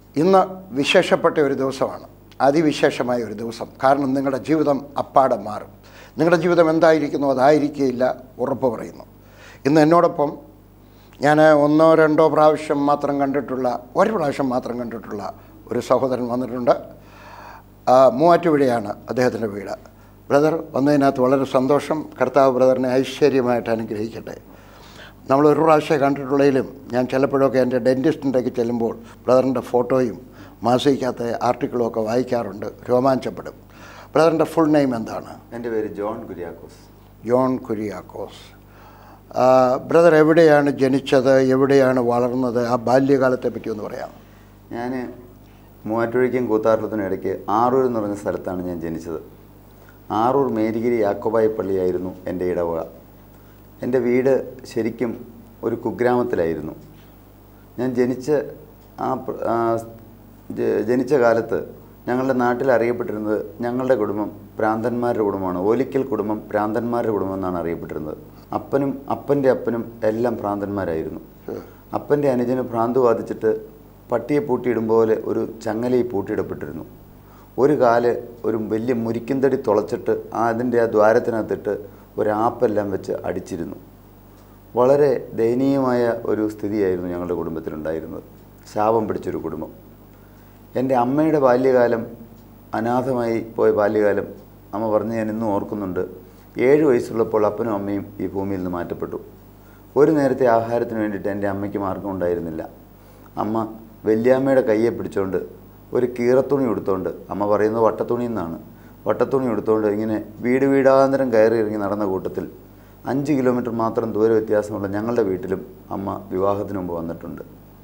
ഇന്ന് വിശേഷപ്പെട്ട ഒരു ദിവസമാണ് അതിവിശേഷമായ ഒരു ദിവസം കാരണം നിങ്ങളുടെ ജീവിതം അപ്പാടെ മാറും നിങ്ങളുടെ ജീവിതം എന്തായിരിക്കുന്നു അതായിരിക്കില്ല ഉറപ്പ് പറയുന്നു ഇന്ന് എന്നോടൊപ്പം ഞാൻ ഒന്നോ രണ്ടോ പ്രാവശ്യം മാത്രം കണ്ടിട്ടുള്ള ഒരു പ്രാവശ്യം മാത്രം കണ്ടിട്ടുള്ള ഒരു സഹോദരൻ വന്നിട്ടുണ്ട് ആ, മൂവാറ്റുപുഴയാണ് അദ്ദേഹത്തിൻ്റെ വീട് ബ്രദർ വന്നതിനകത്ത് വളരെ സന്തോഷം കർത്താവ് ബ്രദറിനെ ഐശ്വര്യമായിട്ട് അനുഗ്രഹിക്കട്ടെ നമ്മൾ ഒരു പ്രാവശ്യം കണ്ടിട്ടുള്ളതിലും ഞാൻ ചിലപ്പോഴൊക്കെ എൻ്റെ ഡെൻറ്റിസ്റ്റിൻ്റെയൊക്കെ ചെല്ലുമ്പോൾ ബ്രദറിൻ്റെ ഫോട്ടോയും മാസികക്കകത്തെ ആർട്ടിക്കിളും ഒക്കെ വായിക്കാറുണ്ട് രോമാഞ്ചപ്പെടും ബ്രദറിൻ്റെ ഫുൾ നെയിം എന്താണ് എൻ്റെ പേര് ജോൺ കുര്യാക്കോസ് ജോൺ കുര്യാക്കോസ് ആ, ബ്രദർ എവിടെയാണ് ജനിച്ചത് എവിടെയാണ് വളർന്നത് ആ ബാല്യകാലത്തെ പറ്റി ഒന്ന് പറയാം ഞാൻ മൂവാറ്റുപുഴയ്ക്കും കൂത്താറിലത്തിനും ഇടയ്ക്ക് ആറൂർ എന്ന് പറഞ്ഞ സ്ഥലത്താണ് ഞാൻ ജനിച്ചത് ആറൂർ മേരിഗിരി യാക്കോബായി പള്ളിയായിരുന്നു എൻ്റെ ഇടവക എൻ്റെ വീട് ശരിക്കും ഒരു കുഗ്രാമത്തിലായിരുന്നു ഞാൻ ജനിച്ച ആ പ്ര- ആ ജ- ജനിച്ച കാലത്ത് ഞങ്ങളുടെ നാട്ടിൽ അറിയപ്പെട്ടിരുന്നത് ഞങ്ങളുടെ കുടുംബം പ്രാന്തന്മാരുടെ കുടുംബമാണ് ഓലിക്കൽ കുടുംബം പ്രാന്തന്മാരുടെ കുടുംബം എന്നാണ് അറിയപ്പെട്ടിരുന്നത് അപ്പനും അപ്പൻ്റെ അപ്പനും എല്ലാം പ്രാന്തന്മാരായിരുന്നു അപ്പൻ്റെ അനുജന് ഭ്രാന്ത് ബാധിച്ചിട്ട് പട്ടിയെ പൂട്ടിയിടും പോലെ ഒരു ചങ്ങലയിൽ പൂട്ടിയിടപ്പെട്ടിരുന്നു ഒരു കാല് ഒരു വലിയ മുരിക്കുംതടി തുളച്ചിട്ട് ആ അതിൻ്റെ ആ ദ്വാരത്തിനകത്തിട്ട് ഒരു ആപ്പെല്ലാം വെച്ച് അടിച്ചിരുന്നു വളരെ ദയനീയമായ ഒരു സ്ഥിതിയായിരുന്നു ഞങ്ങളുടെ കുടുംബത്തിലുണ്ടായിരുന്നത് ശാപം പിടിച്ചൊരു കുടുംബം എൻ്റെ അമ്മയുടെ ബാല്യകാലം അനാഥമായി പോയ ബാല്യകാലം അമ്മ പറഞ്ഞ് ഞാൻ ഇന്നും ഓർക്കുന്നുണ്ട് ഏഴ് വയസ്സുള്ളപ്പോൾ അപ്പനും അമ്മയും ഈ ഭൂമിയിൽ നിന്ന് മാറ്റപ്പെട്ടു ഒരു നേരത്തെ ആഹാരത്തിന് വേണ്ടിയിട്ട് എൻ്റെ അമ്മയ്ക്ക് മാർഗം ഉണ്ടായിരുന്നില്ല അമ്മ വല്യാമ്മയുടെ കയ്യെ പിടിച്ചുകൊണ്ട് ഒരു കീറത്തുണി ഉടുത്തോണ്ട് അമ്മ പറയുന്നത് വട്ടത്തുണി എന്നാണ് വട്ടത്തുണി ഉടുത്തോണ്ട് ഇങ്ങനെ വീട് വീടാന്തരം കയറി ഇറങ്ങി നടന്ന കൂട്ടത്തിൽ അഞ്ച് കിലോമീറ്റർ മാത്രം ദൂര വ്യത്യാസമുള്ള ഞങ്ങളുടെ വീട്ടിലും അമ്മ വിവാഹത്തിന് മുമ്പ് വന്നിട്ടുണ്ട്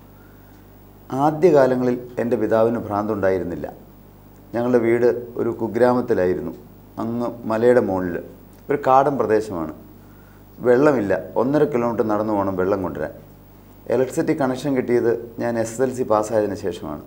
ആദ്യകാലങ്ങളിൽ എൻ്റെ പിതാവിന് ഭ്രാന്തുണ്ടായിരുന്നില്ല ഞങ്ങളുടെ വീട് ഒരു കുഗ്രാമത്തിലായിരുന്നു അങ്ങ് മലയുടെ മുകളിൽ ഒരു കാടൻ പ്രദേശമാണ് വെള്ളമില്ല ഒന്നര കിലോമീറ്റർ നടന്നു പോകണം വെള്ളം കൊണ്ടുവരാൻ ഇലക്ട്രിസിറ്റി കണക്ഷൻ കിട്ടിയത് ഞാൻ എസ് എൽ സി പാസ്സായതിനു ശേഷമാണ്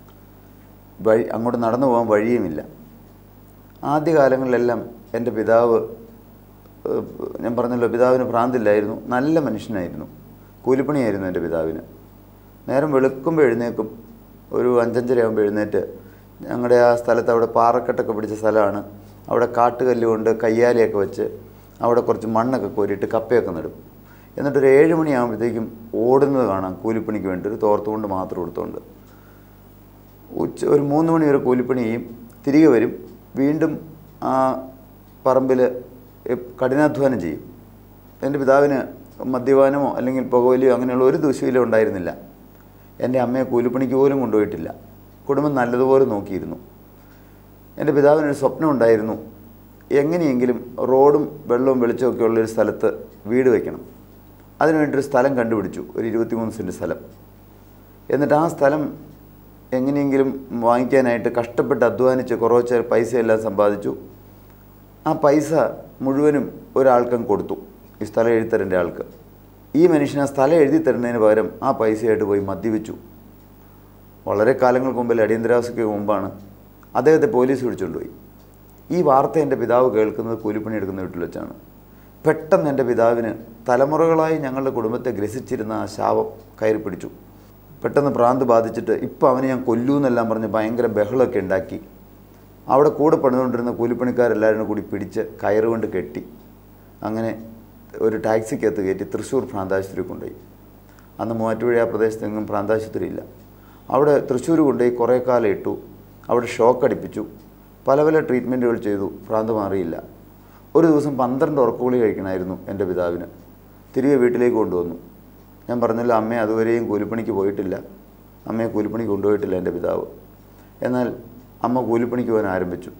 വഴി അങ്ങോട്ട് നടന്നു പോകാൻ വഴിയുമില്ല ആദ്യകാലങ്ങളിലെല്ലാം എൻ്റെ പിതാവ് ഏഹ്, ഞാൻ പറഞ്ഞല്ലോ പിതാവിന് ഭ്രാന്തില്ലായിരുന്നു നല്ല മനുഷ്യനായിരുന്നു കൂലിപ്പണിയായിരുന്നു എൻ്റെ പിതാവിന് നേരം വെളുക്കുമ്പോൾ എഴുന്നേക്കും ഒരു അഞ്ചഞ്ചരയാകുമ്പോൾ എഴുന്നേറ്റ് ഞങ്ങളുടെ ആ സ്ഥലത്ത് അവിടെ പാറക്കെട്ടൊക്കെ പിടിച്ച സ്ഥലമാണ് അവിടെ കാട്ടുകല്ല് കൊണ്ട് കയ്യാലിയൊക്കെ വെച്ച് അവിടെ കുറച്ച് മണ്ണൊക്കെ കോരിയിട്ട് കപ്പയൊക്കെ നടും എന്നിട്ടൊരു ഏഴ് മണിയാകുമ്പോഴത്തേക്കും ഓടുന്നത് കാണാം കൂലിപ്പണിക്ക് വേണ്ടി ഒരു തോർത്തുകൊണ്ട് മാത്രം എടുത്തുകൊണ്ട് ഉച്ച ഒരു മൂന്ന് മണി വരെ കൂലിപ്പണി ചെയ്യും തിരികെ വരും വീണ്ടും ആ പറമ്പിൽ കഠിനാധ്വാനം ചെയ്യും എൻ്റെ പിതാവിന് മദ്യപാനമോ അല്ലെങ്കിൽ പുകവലിയോ അങ്ങനെയുള്ള ഒരു ദുശീലം ഉണ്ടായിരുന്നില്ല എൻ്റെ അമ്മയെ കൂലിപ്പണിക്ക് പോലും കൊണ്ടുപോയിട്ടില്ല കുടുംബം നല്ലതുപോലെ നോക്കിയിരുന്നു എൻ്റെ പിതാവിനൊരു സ്വപ്നം ഉണ്ടായിരുന്നു എങ്ങനെയെങ്കിലും റോഡും വെള്ളവും വെളിച്ചമൊക്കെ ഉള്ളൊരു സ്ഥലത്ത് വീട് വയ്ക്കണം അതിനുവേണ്ടി ഒരു സ്ഥലം കണ്ടുപിടിച്ചു ഒരു ഇരുപത്തിമൂന്ന് സെൻറ്റ് സ്ഥലം എന്നിട്ട് ആ സ്ഥലം എങ്ങനെയെങ്കിലും വാങ്ങിക്കാനായിട്ട് കഷ്ടപ്പെട്ട് അധ്വാനിച്ച് കുറച്ച് പൈസയെല്ലാം സമ്പാദിച്ചു ആ പൈസ മുഴുവനും ഒരാൾക്കും കൊടുത്തു ഈ സ്ഥലം എഴുതിത്തരേണ്ട ആൾക്ക് ഈ മനുഷ്യൻ ആ സ്ഥലം എഴുതി തരുന്നതിന് പകരം ആ പൈസയായിട്ട് പോയി മദ്യപിച്ചു വളരെ കാലങ്ങൾക്ക് മുമ്പിൽ അടിയന്തരാവസ്ഥയ്ക്ക് മുമ്പാണ് അദ്ദേഹത്തെ പോലീസ് പിടിച്ചുകൊണ്ടുപോയി ഈ വാർത്ത എൻ്റെ പിതാവ് കേൾക്കുന്നത് കൂലിപ്പണി എടുക്കുന്ന വീട്ടിൽ വെച്ചാണ് പെട്ടെന്ന് എൻ്റെ പിതാവിന് തലമുറകളായി ഞങ്ങളുടെ കുടുംബത്തെ ഗ്രസിച്ചിരുന്ന ആ ശാപം കയറി പിടിച്ചു പെട്ടെന്ന് ഭ്രാന്ത് ബാധിച്ചിട്ട് ഇപ്പോൾ അവനെ ഞാൻ കൊല്ലൂ എന്നെല്ലാം പറഞ്ഞ് ഭയങ്കര ബഹളമൊക്കെ ഉണ്ടാക്കി അവിടെ കൂടെ പണിതുകൊണ്ടിരുന്ന കൂലിപ്പണിക്കാരെല്ലാവരും കൂടി പിടിച്ച് കയറുകൊണ്ട് കെട്ടി അങ്ങനെ ഒരു ടാക്സിക്കകത്ത് കയറ്റി തൃശ്ശൂർ ഭ്രാന്താശുപത്രി കൊണ്ടുപോയി അന്ന് മൂവാറ്റുപുഴ ആ പ്രദേശത്തെങ്ങും ഭ്രാന്താശുപത്രി ഇല്ല അവിടെ തൃശ്ശൂർ കൊണ്ടുപോയി കുറേ കാലം ഇട്ടു അവിടെ ഷോക്ക് അടിപ്പിച്ചു പല പല ട്രീറ്റ്മെൻറ്റുകൾ ചെയ്തു ഭ്രാന്ത് മാറിയില്ല ഒരു ദിവസം പന്ത്രണ്ട് ഉറക്കുകളി കഴിക്കണമായിരുന്നു എൻ്റെ പിതാവിന് തിരികെ വീട്ടിലേക്ക് കൊണ്ടുവന്നു ഞാൻ പറഞ്ഞല്ലോ അമ്മയെ അതുവരെയും കൂലിപ്പണിക്ക് പോയിട്ടില്ല അമ്മയെ കൂലിപ്പണിക്ക് കൊണ്ടുപോയിട്ടില്ല എൻ്റെ പിതാവ് എന്നാൽ അമ്മ കൂലിപ്പണിക്ക് പോകാൻ ആരംഭിച്ചു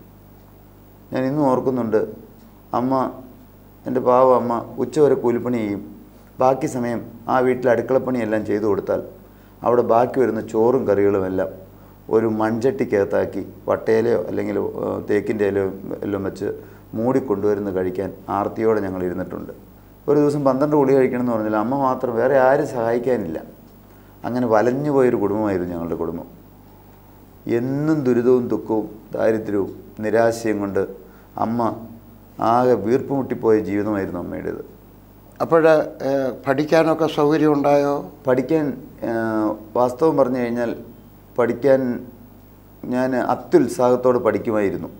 ഞാൻ ഇന്നും ഓർക്കുന്നുണ്ട് അമ്മ എൻ്റെ പാവ അമ്മ ഉച്ചവരെ കൂലിപ്പണി ചെയ്യും ബാക്കി സമയം ആ വീട്ടിൽ അടുക്കളപ്പണിയെല്ലാം ചെയ്തു കൊടുത്താൽ അവിടെ ബാക്കി വരുന്ന ചോറും കറികളും എല്ലാം ഒരു മൺചട്ടിക്കകത്താക്കി വട്ടയിലയോ അല്ലെങ്കിൽ ഏഹ്, തേക്കിൻ്റെ ഇലയോ എല്ലാം വെച്ച് മൂടിക്കൊണ്ടുവരുന്ന കഴിക്കാൻ ആർത്തിയോടെ ഞങ്ങൾ ഇരുന്നിട്ടുണ്ട് ഒരു ദിവസം പന്ത്രണ്ട് ഗുളി കഴിക്കണമെന്ന് പറഞ്ഞാൽ അമ്മ മാത്രം വേറെ ആരും സഹായിക്കാനില്ല അങ്ങനെ വലഞ്ഞു പോയൊരു കുടുംബമായിരുന്നു ഞങ്ങളുടെ കുടുംബം എന്നും ദുരിതവും ദുഃഖവും ദാരിദ്ര്യവും നിരാശയും കൊണ്ട് അമ്മ ആകെ വീർപ്പ് മുട്ടിപ്പോയ ജീവിതമായിരുന്നു അമ്മയുടേത് അപ്പോൾ പഠിക്കാനൊക്കെ സൗകര്യം ഉണ്ടായോ പഠിക്കാൻ ആ, വാസ്തവം പറഞ്ഞു കഴിഞ്ഞാൽ പഠിക്കാൻ ഞാൻ അത്യുത്സാഹത്തോടെ പഠിക്കുമായിരുന്നു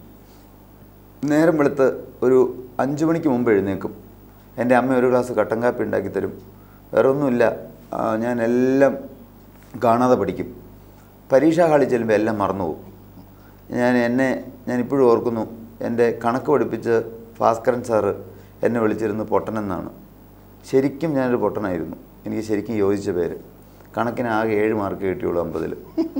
നേരം വെളുത്ത് ഒരു അഞ്ച് മണിക്ക് മുമ്പ് എഴുന്നേക്കും എൻ്റെ അമ്മ ഒരു ഗ്ലാസ് കട്ടൻ കാപ്പി ഉണ്ടാക്കി തരും വേറെ ഒന്നുമില്ല ആ, ഞാൻ എല്ലാം കാണാതെ പഠിക്കും പരീക്ഷാ ഹാളിൽ ചെല്ലുമ്പോൾ എല്ലാം മറന്നു പോകും ഞാൻ എന്നെ ഞാൻ ഇപ്പോഴും ഓർക്കുന്നു എൻ്റെ കണക്ക് പഠിപ്പിച്ച് ഭാസ്കരൻ സാറ് എന്നെ വിളിച്ചിരുന്നു പൊട്ടനെന്നാണ് ശരിക്കും ഞാനൊരു പൊട്ടനായിരുന്നു എനിക്ക് ശരിക്കും യോജിച്ച പേര് കണക്കിന് ആകെ ഏഴ് മാർക്ക് കിട്ടിയുള്ളൂ അമ്പതിൽ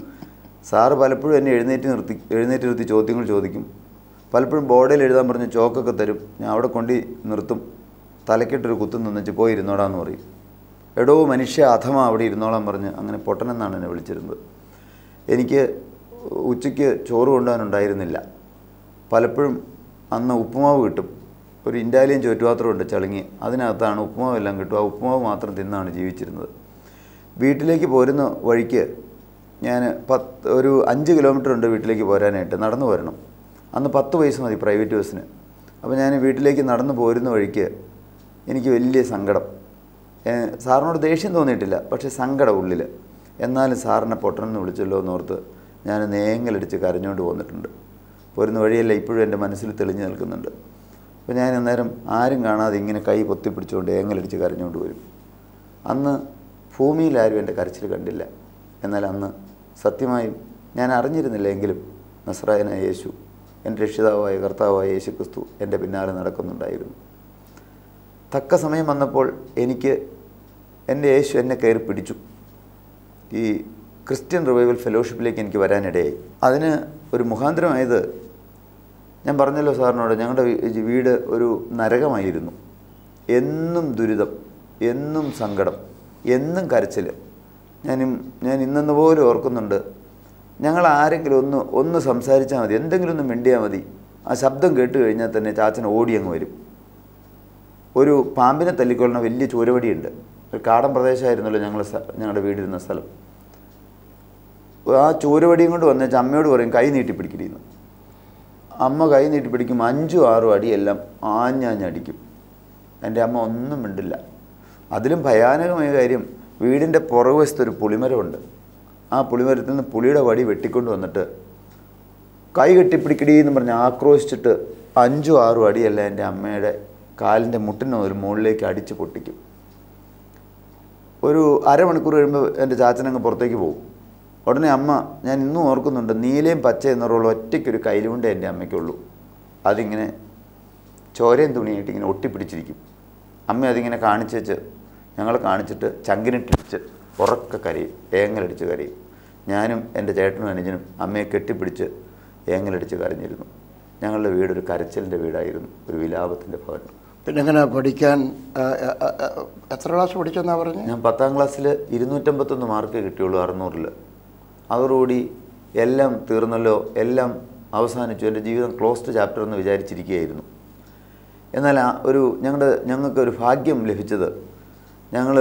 സാറ് പലപ്പോഴും എന്നെ എഴുന്നേറ്റ് നിർത്തി എഴുന്നേറ്റ് നിർത്തി ചോദ്യങ്ങൾ ചോദിക്കും പലപ്പോഴും ബോർഡിൽ എഴുതാൻ പറഞ്ഞ് ചോക്കൊക്കെ തരും ഞാൻ അവിടെ കൊണ്ട് നിർത്തും തലക്കിട്ടൊരു കുത്തും നിന്നിച്ച് പോയി ഇരുന്നോടാന്ന് പറയും എടോ മനുഷ്യ അധമ അവിടെ ഇരുന്നോളാൻ പറഞ്ഞ് അങ്ങനെ പൊട്ടനെന്നാണ് എന്നെ വിളിച്ചിരുന്നത് എനിക്ക് ഉച്ചയ്ക്ക് ചോറ് കൊണ്ടുപോകാനുണ്ടായിരുന്നില്ല പലപ്പോഴും അന്ന് ഉപ്പുമാവ് കിട്ടും ഒരു ഇൻഡാലിയൻ ചുറ്റുപാത്രമുണ്ട് ചളുങ്ങി അതിനകത്താണ് ഉപ്പുമാവ് എല്ലാം കിട്ടും ആ ഉപ്പുമാവ് മാത്രം തിന്നാണ് ജീവിച്ചിരുന്നത് വീട്ടിലേക്ക് പോരുന്ന വഴിക്ക് ഞാൻ പത്ത് ഒരു അഞ്ച് കിലോമീറ്റർ ഉണ്ട് വീട്ടിലേക്ക് പോരാനായിട്ട് നടന്നു വരണം അന്ന് പത്ത് പൈസ മതി പ്രൈവറ്റ് ബസ്സിന് അപ്പോൾ ഞാൻ വീട്ടിലേക്ക് നടന്നു പോരുന്ന വഴിക്ക് എനിക്ക് വലിയ സങ്കടം ഏ, സാറിനോട് ദേഷ്യം തോന്നിയിട്ടില്ല പക്ഷേ സങ്കടം ഉള്ളിൽ എന്നാലും സാറിനെ പൊട്ടനെന്ന് വിളിച്ചല്ലോ എന്നോർത്ത് ഞാൻ നേങ്ങലടിച്ച് കരഞ്ഞുകൊണ്ട് പോന്നിട്ടുണ്ട് പോരുന്ന വഴിയല്ല ഇപ്പോഴും എൻ്റെ മനസ്സിൽ തെളിഞ്ഞു നിൽക്കുന്നുണ്ട് അപ്പോൾ ഞാൻ അന്നേരം ആരും കാണാതെ ഇങ്ങനെ കൈ പൊത്തിപ്പിടിച്ചുകൊണ്ട് ഏങ്ങലടിച്ച് കരഞ്ഞുകൊണ്ട് വരും അന്ന് ഭൂമിയിൽ ആരും എൻ്റെ കരച്ചിൽ കണ്ടില്ല എന്നാൽ അന്ന് സത്യമായും ഞാൻ അറിഞ്ഞിരുന്നില്ല എങ്കിലും നസ്രായനായ യേശു എൻ്റെ രക്ഷിതാവായ കർത്താവായ യേശു ക്രിസ്തു എൻ്റെ പിന്നാലെ നടക്കുന്നുണ്ടായിരുന്നു തക്ക സമയം വന്നപ്പോൾ എനിക്ക് എൻ്റെ യേശു എന്നെ കയറി പിടിച്ചു ഈ ക്രിസ്ത്യൻ റിവൈവൽ ഫെലോഷിപ്പിലേക്ക് എനിക്ക് വരാനിടയായി അതിന് ഒരു മുഖാന്തരമായത് ഞാൻ പറഞ്ഞല്ലോ സാറിനോട് ഞങ്ങളുടെ വീ- വീട് ഒരു നരകമായിരുന്നു എന്നും ദുരിതം എന്നും സങ്കടം എന്നും കരച്ചിൽ ഞാനും ഞാൻ ഇന്നെന്ന് പോലും ഓർക്കുന്നുണ്ട് ഞങ്ങൾ ആരെങ്കിലും ഒന്ന് ഒന്ന് സംസാരിച്ചാൽ മതി എന്തെങ്കിലും ഒന്ന് മിണ്ടിയാൽ മതി ആ ശബ്ദം കേട്ട് കഴിഞ്ഞാൽ തന്നെ ചാച്ചൻ ഓടി അങ്ങ് വരും ഒരു പാമ്പിനെ തല്ലിക്കൊള്ളുന്ന വലിയ ചൂരവടിയുണ്ട് ഒരു കാടൻ പ്രദേശമായിരുന്നല്ലോ ഞങ്ങൾ ഞങ്ങളുടെ വീടിരുന്ന സ്ഥലം ആ ചൂരവടിയും കൊണ്ട് വന്നേച്ച് അമ്മയോട് പറയും കൈ നീട്ടി പിടിക്കടിയെന്ന് അമ്മ കൈ നീട്ടി പിടിക്കും അഞ്ചും ആറും അടിയെല്ലാം ആഞ്ഞാഞ്ഞടിക്കും എൻ്റെ അമ്മ ഒന്നും മിണ്ടില്ല അതിലും ഭയാനകമായ കാര്യം വീടിൻ്റെ പുറകുവശത്ത് ഒരു പുളിമരമുണ്ട് ആ പുളിമരത്തിൽ നിന്ന് പുളിയുടെ വടി വെട്ടിക്കൊണ്ട് വന്നിട്ട് കൈ കെട്ടിപ്പിടിക്കടി എന്ന് പറഞ്ഞ് ആക്രോശിച്ചിട്ട് അഞ്ചും ആറും അടിയല്ല എൻ്റെ അമ്മയുടെ കാലിൻ്റെ മുട്ടിന് ഒരു മുകളിലേക്ക് അടിച്ച് പൊട്ടിക്കും ഒരു അരമണിക്കൂർ കഴിയുമ്പോൾ എൻ്റെ ചാച്ചനങ്ങ് പുറത്തേക്ക് പോകും ഉടനെ അമ്മ ഞാൻ ഇന്നും ഓർക്കുന്നുണ്ട് നീലയും പച്ച എന്നുറവുള്ള ഒറ്റയ്ക്കൊരു കയ്യിലുകൊണ്ട് എൻ്റെ അമ്മയ്ക്കുള്ളൂ അതിങ്ങനെ ചോരയും തുണിയായിട്ട് ഇങ്ങനെ ഒട്ടിപ്പിടിച്ചിരിക്കും അമ്മ അതിങ്ങനെ കാണിച്ച് വെച്ച് ഞങ്ങളെ കാണിച്ചിട്ട് ചങ്കിനിട്ടിടിച്ച് ഉറക്ക കരയും ഏങ്ങലടിച്ച് കരയും ഞാനും എൻ്റെ ചേട്ടനും അനുജനും അമ്മയെ കെട്ടിപ്പിടിച്ച് ഏങ്ങലടിച്ച് കരഞ്ഞിരുന്നു ഞങ്ങളുടെ വീടൊരു കരച്ചിലിൻ്റെ വീടായിരുന്നു ഒരു വിലാപത്തിൻ്റെ ഭവനം പിന്നെ എങ്ങനെ പഠിക്കാൻ ആ, ആ, ആ, ആ, എത്ര ക്ലാസ് പഠിച്ചെന്നാ പറഞ്ഞു ഞാൻ പത്താം ക്ലാസ്സിൽ ഇരുന്നൂറ്റമ്പത്തൊന്ന് മാർക്ക് കിട്ടിയുള്ളൂ അറുന്നൂറിൽ അതോടുകൂടി എല്ലാം തീർന്നല്ലോ എല്ലാം അവസാനിച്ചു എൻ്റെ ജീവിതം ക്ലോസ്ഡ് ചാപ്റ്റർ എന്ന് വിചാരിച്ചിരിക്കുകയായിരുന്നു എന്നാൽ ആ ഒരു ഞങ്ങളുടെ ഞങ്ങൾക്ക് ഒരു ഭാഗ്യം ലഭിച്ചത് ഞങ്ങൾ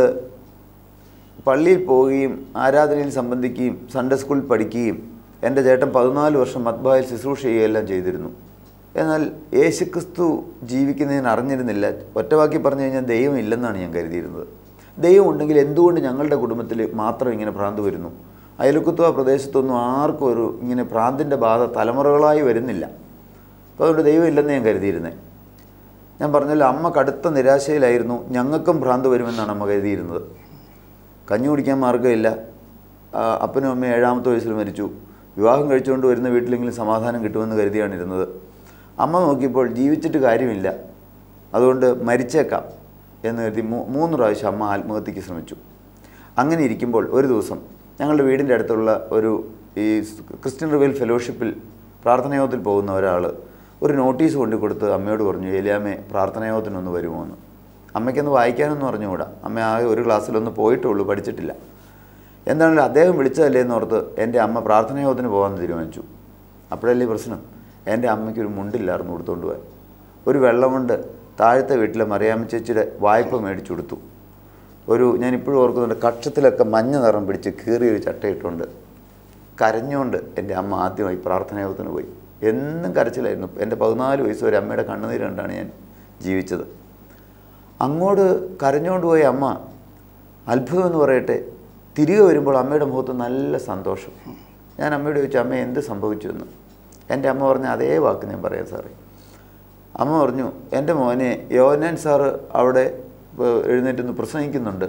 പള്ളിയിൽ പോവുകയും ആരാധനയിൽ സംബന്ധിക്കുകയും സൺഡേ സ്കൂളിൽ പഠിക്കുകയും എൻ്റെ ചേട്ടൻ പതിനാല് വർഷം മത്ബായിൽ ശുശ്രൂഷ ചെയ്യുകയെല്ലാം ചെയ്തിരുന്നു എന്നാൽ യേശുക്രിസ്തു ജീവിക്കുന്നതിന് അറിഞ്ഞിരുന്നില്ല ഒറ്റവാക്കി പറഞ്ഞു കഴിഞ്ഞാൽ ദൈവം ഇല്ലെന്നാണ് ഞാൻ കരുതിയിരുന്നത് ദൈവം ഉണ്ടെങ്കിൽ എന്തുകൊണ്ട് ഞങ്ങളുടെ കുടുംബത്തിൽ മാത്രം ഇങ്ങനെ ഭ്രാന്ത് വരുന്നു അയൽക്കുത്തുവ പ്രദേശത്തൊന്നും ആർക്കും ഒരു ഇങ്ങനെ ഭ്രാന്തിൻ്റെ ബാധ തലമുറകളായി വരുന്നില്ല അപ്പോൾ അതുകൊണ്ട് ദൈവം ഇല്ലെന്ന് ഞാൻ കരുതിയിരുന്നത് ഞാൻ പറഞ്ഞല്ലോ അമ്മ കടുത്ത നിരാശയിലായിരുന്നു ഞങ്ങൾക്കും ഭ്രാന്ത് വരുമെന്നാണ് അമ്മ കരുതിയിരുന്നത് കഞ്ഞി കുടിക്കാൻ മാർഗ്ഗമില്ല ആ, അപ്പനും അമ്മയും ഏഴാമത്തെ വയസ്സിൽ മരിച്ചു വിവാഹം കഴിച്ചുകൊണ്ട് വരുന്ന വീട്ടിലെങ്കിലും സമാധാനം കിട്ടുമെന്ന് കരുതിയാണ് ഇരുന്നത് അമ്മ നോക്കിയപ്പോൾ ജീവിച്ചിട്ട് കാര്യമില്ല അതുകൊണ്ട് മരിച്ചേക്കാം എന്ന് കരുതി മൂ- മൂന്ന് പ്രാവശ്യം അമ്മ ആത്മഹത്യക്ക് ശ്രമിച്ചു അങ്ങനെ ഇരിക്കുമ്പോൾ ഒരു ദിവസം ഞങ്ങളുടെ വീടിൻ്റെ അടുത്തുള്ള ഒരു ഈ ക്രിസ്ത്യൻ റിവൽ ഫെലോഷിപ്പിൽ പ്രാർത്ഥനായോഗത്തിൽ പോകുന്ന ഒരാൾ ഒരു നോട്ടീസ് കൊണ്ടു കൊടുത്ത് അമ്മയോട് പറഞ്ഞു ഏലിയാമ്മേ പ്രാർത്ഥനായോഗത്തിനൊന്ന് വരുമോ എന്ന് അമ്മയ്ക്കൊന്ന് വായിക്കാനൊന്നും അറിഞ്ഞുകൂടാ അമ്മ ആകെ ഒരു ക്ലാസ്സിലൊന്ന് പോയിട്ടുള്ളൂ പഠിച്ചിട്ടില്ല എന്താണെങ്കിലും അദ്ദേഹം വിളിച്ചതല്ലേ എന്ന് ഓർത്ത് എൻ്റെ അമ്മ പ്രാർത്ഥനായോഗത്തിന് പോകാമെന്ന് തീരുമാനിച്ചു അപ്പോഴല്ലേ പ്രശ്നം എൻ്റെ അമ്മയ്ക്ക് ഒരു മുണ്ടില്ലായിരുന്നു കൊടുത്തുകൊണ്ട് പോകാൻ ഒരു വെള്ളമുണ്ട് താഴത്തെ വീട്ടിലെ മറിയാമ്മ ചേച്ചിയുടെ വായ്പ മേടിച്ചു കൊടുത്തു ഒരു ഞാൻ ഇപ്പോഴും ഓർക്കുന്നുണ്ട് കക്ഷത്തിലൊക്കെ മഞ്ഞ നിറം പിടിച്ച് കീറിയൊരു ചട്ടയിട്ടുകൊണ്ട് കരഞ്ഞുകൊണ്ട് എൻ്റെ അമ്മ ആദ്യമായി പ്രാർത്ഥനായോഗത്തിന് പോയി എന്നും കരച്ചിലായിരുന്നു എൻ്റെ പതിനാല് വയസ്സ് വരെ അമ്മയുടെ കണ്ണുനീര് കണ്ടാണ് ഞാൻ ജീവിച്ചത് അങ്ങോട്ട് കരഞ്ഞുകൊണ്ട് പോയ അമ്മ അത്ഭുതം എന്ന് പറയട്ടെ തിരികെ വരുമ്പോൾ അമ്മയുടെ മുഖത്ത് നല്ല സന്തോഷം ഞാൻ അമ്മയോട് ചോദിച്ചു അമ്മ എന്ത് സംഭവിച്ചു എന്ന് എൻ്റെ അമ്മ പറഞ്ഞ അതേ വാക്ക് ഞാൻ പറയാം സാറേ അമ്മ പറഞ്ഞു എൻ്റെ മോനെ യോനാൻ സാറ് അവിടെ ഏഹ്, എഴുന്നേറ്റ് പ്രസംഗിക്കുന്നുണ്ട്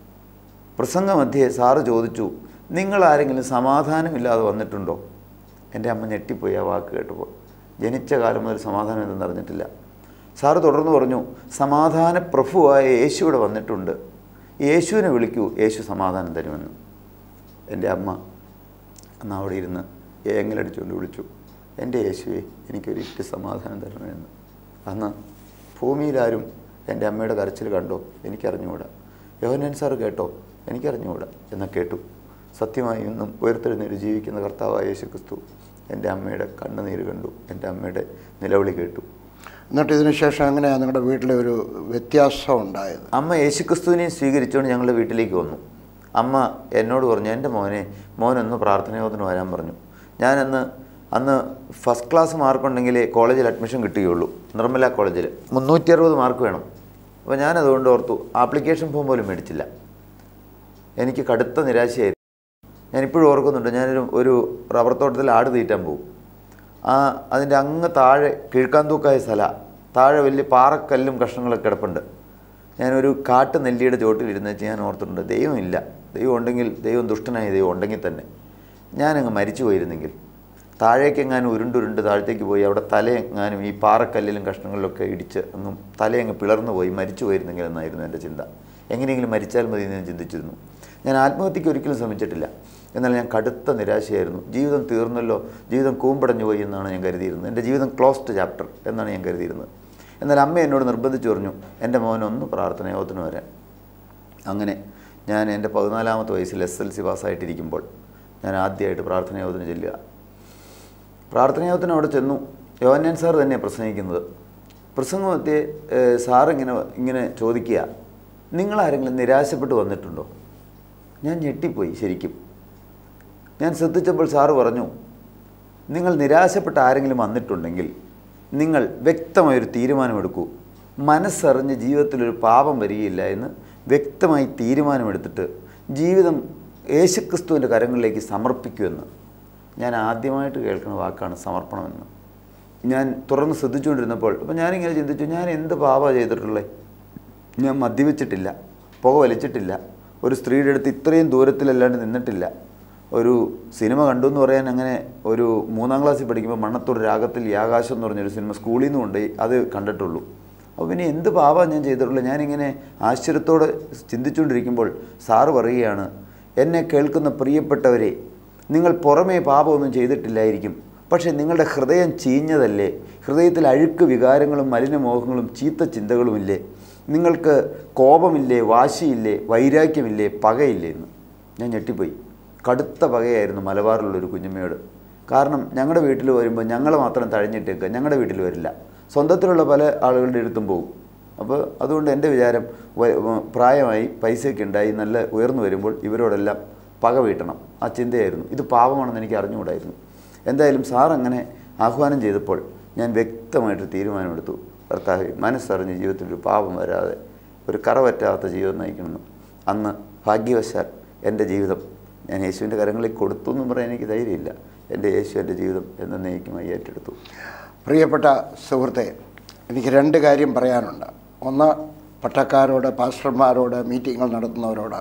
പ്രസംഗമധ്യേ സാറ് ചോദിച്ചു നിങ്ങൾ ആരെങ്കിലും സമാധാനമില്ലാതെ വന്നിട്ടുണ്ടോ എൻ്റെ അമ്മ ഞെട്ടിപ്പോയി ആ വാക്ക് കേട്ടപ്പോൾ ജനിച്ച കാലം മുതൽ സമാധാനം എന്തെന്ന് അറിഞ്ഞിട്ടില്ല സാറ് തുടർന്ന് പറഞ്ഞു സമാധാന പ്രഭുവായ യേശു ഇവിടെ വന്നിട്ടുണ്ട് യേശുവിനെ വിളിക്കൂ യേശു സമാധാനം തരുമെന്ന് എൻ്റെ അമ്മ അന്ന് അവിടെ ഇരുന്ന് ഏങ്ങലടിച്ചുകൊണ്ട് വിളിച്ചു എൻ്റെ യേശുവെ എനിക്കൊരിറ്റ് സമാധാനം തരണമെന്ന് അന്ന് ഭൂമിയിലാരും എൻ്റെ അമ്മയുടെ കരച്ചിൽ കണ്ടോ എനിക്കറിഞ്ഞുകൂടാ യോഹനൻ സാറ് കേട്ടോ എനിക്കറിഞ്ഞുകൂടാ എന്ന് കേട്ടു സത്യമായി ഇന്നും ഉയർത്തെഴുന്നേറ്റ് ജീവിക്കുന്ന കർത്താവായ യേശു ക്രിസ്തു എൻ്റെ അമ്മയുടെ കണ്ണുനീര് കണ്ടു എൻ്റെ അമ്മയുടെ നിലവിളി കേട്ടു എന്നിട്ട് ഇതിന് ശേഷം എങ്ങനെയാണ് നിങ്ങളുടെ വീട്ടിലെ ഒരു വ്യത്യാസം ഉണ്ടായത് അമ്മ യേശുക്രിസ്തുവിനെ സ്വീകരിച്ചുകൊണ്ട് ഞങ്ങളുടെ വീട്ടിലേക്ക് വന്നു അമ്മ എന്നോട് പറഞ്ഞു എൻ്റെ മോനെ മോനൊന്ന് പ്രാർത്ഥനയോധന വരാൻ പറഞ്ഞു ഞാനന്ന് അന്ന് ഫസ്റ്റ് ക്ലാസ് മാർക്കുണ്ടെങ്കിലേ കോളേജിൽ അഡ്മിഷൻ കിട്ടുകയുള്ളൂ നിർമ്മല കോളേജിൽ മുന്നൂറ്റി അറുപത് മാർക്ക് വേണം അപ്പോൾ ഞാനതുകൊണ്ട് ഓർത്തു ആപ്ലിക്കേഷൻ ഫോം പോലും മേടിച്ചില്ല എനിക്ക് കടുത്ത നിരാശയായിരുന്നു ഞാനിപ്പോഴും ഓർക്കുന്നുണ്ട് ഞാനൊരു ഒരു റബ്ബർ തോട്ടത്തിൽ ആട് തീറ്റാൻ പോകും ആ അതിൻ്റെ അങ്ങ് താഴെ കിഴക്കാന്തൂക്കായ സ്ഥല താഴെ വലിയ പാറക്കല്ലും കഷ്ണങ്ങളൊക്കെ കിടപ്പുണ്ട് ഞാനൊരു കാട്ട് നെല്ലിയുടെ ചോട്ടിലിരുന്ന് വെച്ച് ഞാൻ ഓർത്തിട്ടുണ്ട് ദൈവമില്ല ദൈവം ഉണ്ടെങ്കിൽ ദൈവം ദുഷ്ടനായ ദൈവം ഉണ്ടെങ്കിൽ തന്നെ ഞാനങ്ങ് മരിച്ചു പോയിരുന്നെങ്കിൽ താഴേക്കെങ്ങാനും ഉരുണ്ടുരുണ്ട് താഴത്തേക്ക് പോയി അവിടെ തലയെങ്ങാനും ഈ പാറക്കല്ലിലും കഷ്ണങ്ങളിലൊക്കെ ഇടിച്ച് അങ്ങ് തലയങ്ങ് പിളർന്നു പോയി മരിച്ചു പോയിരുന്നെങ്കിൽ എന്നായിരുന്നു എൻ്റെ ചിന്ത എങ്ങനെയെങ്കിലും മരിച്ചാൽ മതി എന്ന് ഞാൻ ചിന്തിച്ചിരുന്നു ഞാൻ ആത്മഹത്യക്ക് ഒരിക്കലും ശ്രമിച്ചിട്ടില്ല എന്നാൽ ഞാൻ കടുത്ത നിരാശയായിരുന്നു ജീവിതം തീർന്നല്ലോ ജീവിതം കൂമ്പടഞ്ഞു പോയി എന്നാണ് ഞാൻ കരുതിയിരുന്നത് എൻ്റെ ജീവിതം ക്ലോസ്ഡ് ചാപ്റ്റർ എന്നാണ് ഞാൻ കരുതിയിരുന്നത് എന്നാൽ അമ്മ എന്നോട് നിർബന്ധിച്ചു പറഞ്ഞു എൻ്റെ മോനൊന്ന് പ്രാർത്ഥനയോത്തിന് വരാൻ അങ്ങനെ ഞാൻ എൻ്റെ പതിനാലാമത്തെ വയസ്സിൽ എസ് എൽ സി പാസ്സായിട്ടിരിക്കുമ്പോൾ ഞാൻ ആദ്യമായിട്ട് പ്രാർത്ഥനയോധന ചെല്ലുക പ്രാർത്ഥനയോധന അവിടെ ചെന്നു യോഹന്നാൻ സാർ തന്നെ പ്രസംഗിക്കുന്നത് പ്രസംഗത്തെ സാർ ഇങ്ങനെ ഇങ്ങനെ ചോദിക്കുക നിങ്ങളാരെങ്കിലും നിരാശപ്പെട്ട് വന്നിട്ടുണ്ടോ ഞാൻ ഞെട്ടിപ്പോയി ശരിക്കും ഞാൻ ശ്രദ്ധിച്ചപ്പോൾ സാറ് പറഞ്ഞു നിങ്ങൾ നിരാശപ്പെട്ട് ആരെങ്കിലും വന്നിട്ടുണ്ടെങ്കിൽ നിങ്ങൾ വ്യക്തമായൊരു തീരുമാനമെടുക്കൂ മനസ്സറിഞ്ഞ് ജീവിതത്തിലൊരു പാപം വരികയില്ല എന്ന് വ്യക്തമായി തീരുമാനമെടുത്തിട്ട് ജീവിതം യേശുക്രിസ്തുവിൻ്റെ കരങ്ങളിലേക്ക് സമർപ്പിക്കുമെന്ന് ഞാൻ ആദ്യമായിട്ട് കേൾക്കുന്ന വാക്കാണ് സമർപ്പണമെന്ന് ഞാൻ തുറന്ന് ശ്രദ്ധിച്ചുകൊണ്ടിരുന്നപ്പോൾ അപ്പോൾ ഞാനിങ്ങനെ ചിന്തിച്ചു ഞാൻ എന്ത് പാപമാണ് ചെയ്തിട്ടുള്ളത് ഞാൻ മദ്യപിച്ചിട്ടില്ല പുക വലിച്ചിട്ടില്ല ഒരു സ്ത്രീയുടെ അടുത്ത് ഇത്രയും ദൂരത്തിലല്ലാണ്ട് നിന്നിട്ടില്ല ഒരു സിനിമ കണ്ടു എന്ന് പറയാൻ അങ്ങനെ ഒരു മൂന്നാം ക്ലാസ്സിൽ പഠിക്കുമ്പോൾ മണ്ണത്തോട് രാഗത്തിൽ ഈ ആകാശം എന്ന് പറഞ്ഞൊരു സിനിമ സ്കൂളിൽ നിന്ന് കൊണ്ടുപോയി അത് കണ്ടിട്ടുള്ളൂ അപ്പോൾ പിന്നെ എന്ത് പാപമാണ് ഞാൻ ചെയ്തിട്ടുള്ളത് ഞാനിങ്ങനെ ആശ്ചര്യത്തോടെ ചിന്തിച്ചുകൊണ്ടിരിക്കുമ്പോൾ സാറ് പറയുകയാണ് എന്നെ കേൾക്കുന്ന പ്രിയപ്പെട്ടവരെ നിങ്ങൾ പുറമേ പാപമൊന്നും ചെയ്തിട്ടില്ലായിരിക്കും പക്ഷേ നിങ്ങളുടെ ഹൃദയം ചീഞ്ഞതല്ലേ ഹൃദയത്തിൽ അഴുക്ക് വികാരങ്ങളും മലിനമോഹങ്ങളും ചീത്ത ചിന്തകളുമില്ലേ നിങ്ങൾക്ക് കോപമില്ലേ വാശിയില്ലേ വൈരാഗ്യമില്ലേ പകയില്ലേ എന്ന് ഞാൻ ഞെട്ടിപ്പോയി കടുത്ത പകയായിരുന്നു മലബാറിലുള്ളൊരു കുഞ്ഞമ്മയോട് കാരണം ഞങ്ങളുടെ വീട്ടിൽ വരുമ്പോൾ ഞങ്ങളെ മാത്രം തഴഞ്ഞിട്ടേക്കുക ഞങ്ങളുടെ വീട്ടിൽ വരില്ല സ്വന്തത്തിലുള്ള പല ആളുകളുടെ അടുത്തും പോകും അപ്പോൾ അതുകൊണ്ട് എൻ്റെ വിചാരം വ- വ- പ്രായമായി പൈസയൊക്കെ ഉണ്ടായി നല്ല ഉയർന്നു വരുമ്പോൾ ഇവരോടെല്ലാം പക വീട്ടണം ആ ചിന്തയായിരുന്നു ഇത് പാപമാണെന്ന് എനിക്ക് അറിഞ്ഞുകൂടായിരുന്നു എന്തായാലും സാർ അങ്ങനെ ആഹ്വാനം ചെയ്തപ്പോൾ ഞാൻ വ്യക്തമായിട്ട് തീരുമാനമെടുത്തു കർത്താവ് മനസ്സറിഞ്ഞ് ജീവിതത്തിൽ ഒരു പാപം വരാതെ ഒരു കറ പറ്റാത്ത ജീവിതം നയിക്കണമെന്ന് അന്ന് ഭാഗ്യവശാൽ എൻ്റെ ജീവിതം ഞാൻ യേശുവിൻ്റെ കരങ്ങളിൽ കൊടുത്തു എന്നും പറയാൻ എനിക്ക് ധൈര്യമില്ല എൻ്റെ യേശു എൻ്റെ ജീവിതം എന്നേക്കുമായി ഏറ്റെടുത്തു പ്രിയപ്പെട്ട സുഹൃത്തെ എനിക്ക് രണ്ട് കാര്യം പറയാനുണ്ട് ഒന്ന് പട്ടക്കാരോട് പാസ്റ്റർമാരോട് മീറ്റിങ്ങുകൾ നടത്തുന്നവരോട്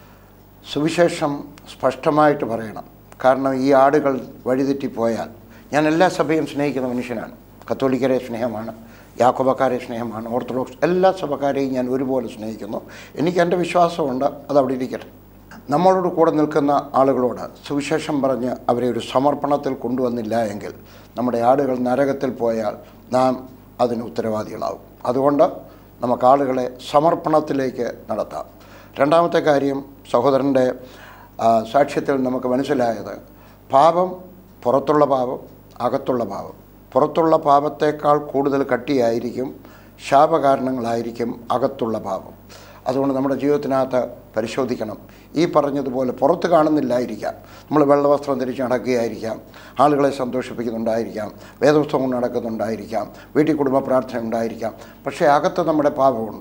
സുവിശേഷം സ്പഷ്ടമായിട്ട് പറയണം കാരണം ഈ ആടുകൾ വഴിതെറ്റിപ്പോയാൽ ഞാൻ എല്ലാ സഭയും സ്നേഹിക്കുന്ന മനുഷ്യനാണ് കത്തോലിക്കരെ സ്നേഹമാണ് യാക്കോബക്കാരെ സ്നേഹമാണ് ഓർത്തഡോക്സ് എല്ലാ സഭക്കാരെയും ഞാൻ ഒരുപോലെ സ്നേഹിക്കുന്നു എനിക്ക് എൻ്റെ വിശ്വാസമുണ്ട് അതവിടെ ഇരിക്കട്ടെ നമ്മളോട് കൂടെ നിൽക്കുന്ന ആളുകളോട് സുവിശേഷം പറഞ്ഞ് അവരെ ഒരു സമർപ്പണത്തിൽ കൊണ്ടുവന്നില്ല എങ്കിൽ നമ്മുടെ ആടുകൾ നരകത്തിൽ പോയാൽ നാം അതിന് ഉത്തരവാദികളാവും അതുകൊണ്ട് നമുക്ക് ആളുകളെ സമർപ്പണത്തിലേക്ക് നടത്താം രണ്ടാമത്തെ കാര്യം സഹോദരൻ്റെ ആ, സാക്ഷ്യത്തിൽ നമുക്ക് മനസ്സിലായത് പാപം പുറത്തുള്ള പാപം അകത്തുള്ള പാപം പുറത്തുള്ള പാപത്തേക്കാൾ കൂടുതൽ കട്ടിയായിരിക്കും ശാപകാരണങ്ങളായിരിക്കും അകത്തുള്ള പാപം അതുകൊണ്ട് നമ്മുടെ ജീവിതത്തിനകത്ത് പരിശോധിക്കണം ഈ പറഞ്ഞതുപോലെ പുറത്ത് കാണുന്നില്ലായിരിക്കാം നമ്മൾ വെള്ളവസ്ത്രം ധരിച്ച് നടക്കുകയായിരിക്കാം ആളുകളെ സന്തോഷിപ്പിക്കുന്നുണ്ടായിരിക്കാം വേദപുസ്തകം കൊണ്ട് നടക്കുന്നുണ്ടായിരിക്കാം വീട്ടിൽ കുടുംബ പ്രാർത്ഥന ഉണ്ടായിരിക്കാം പക്ഷേ അകത്ത് നമ്മുടെ പാപമുണ്ടോ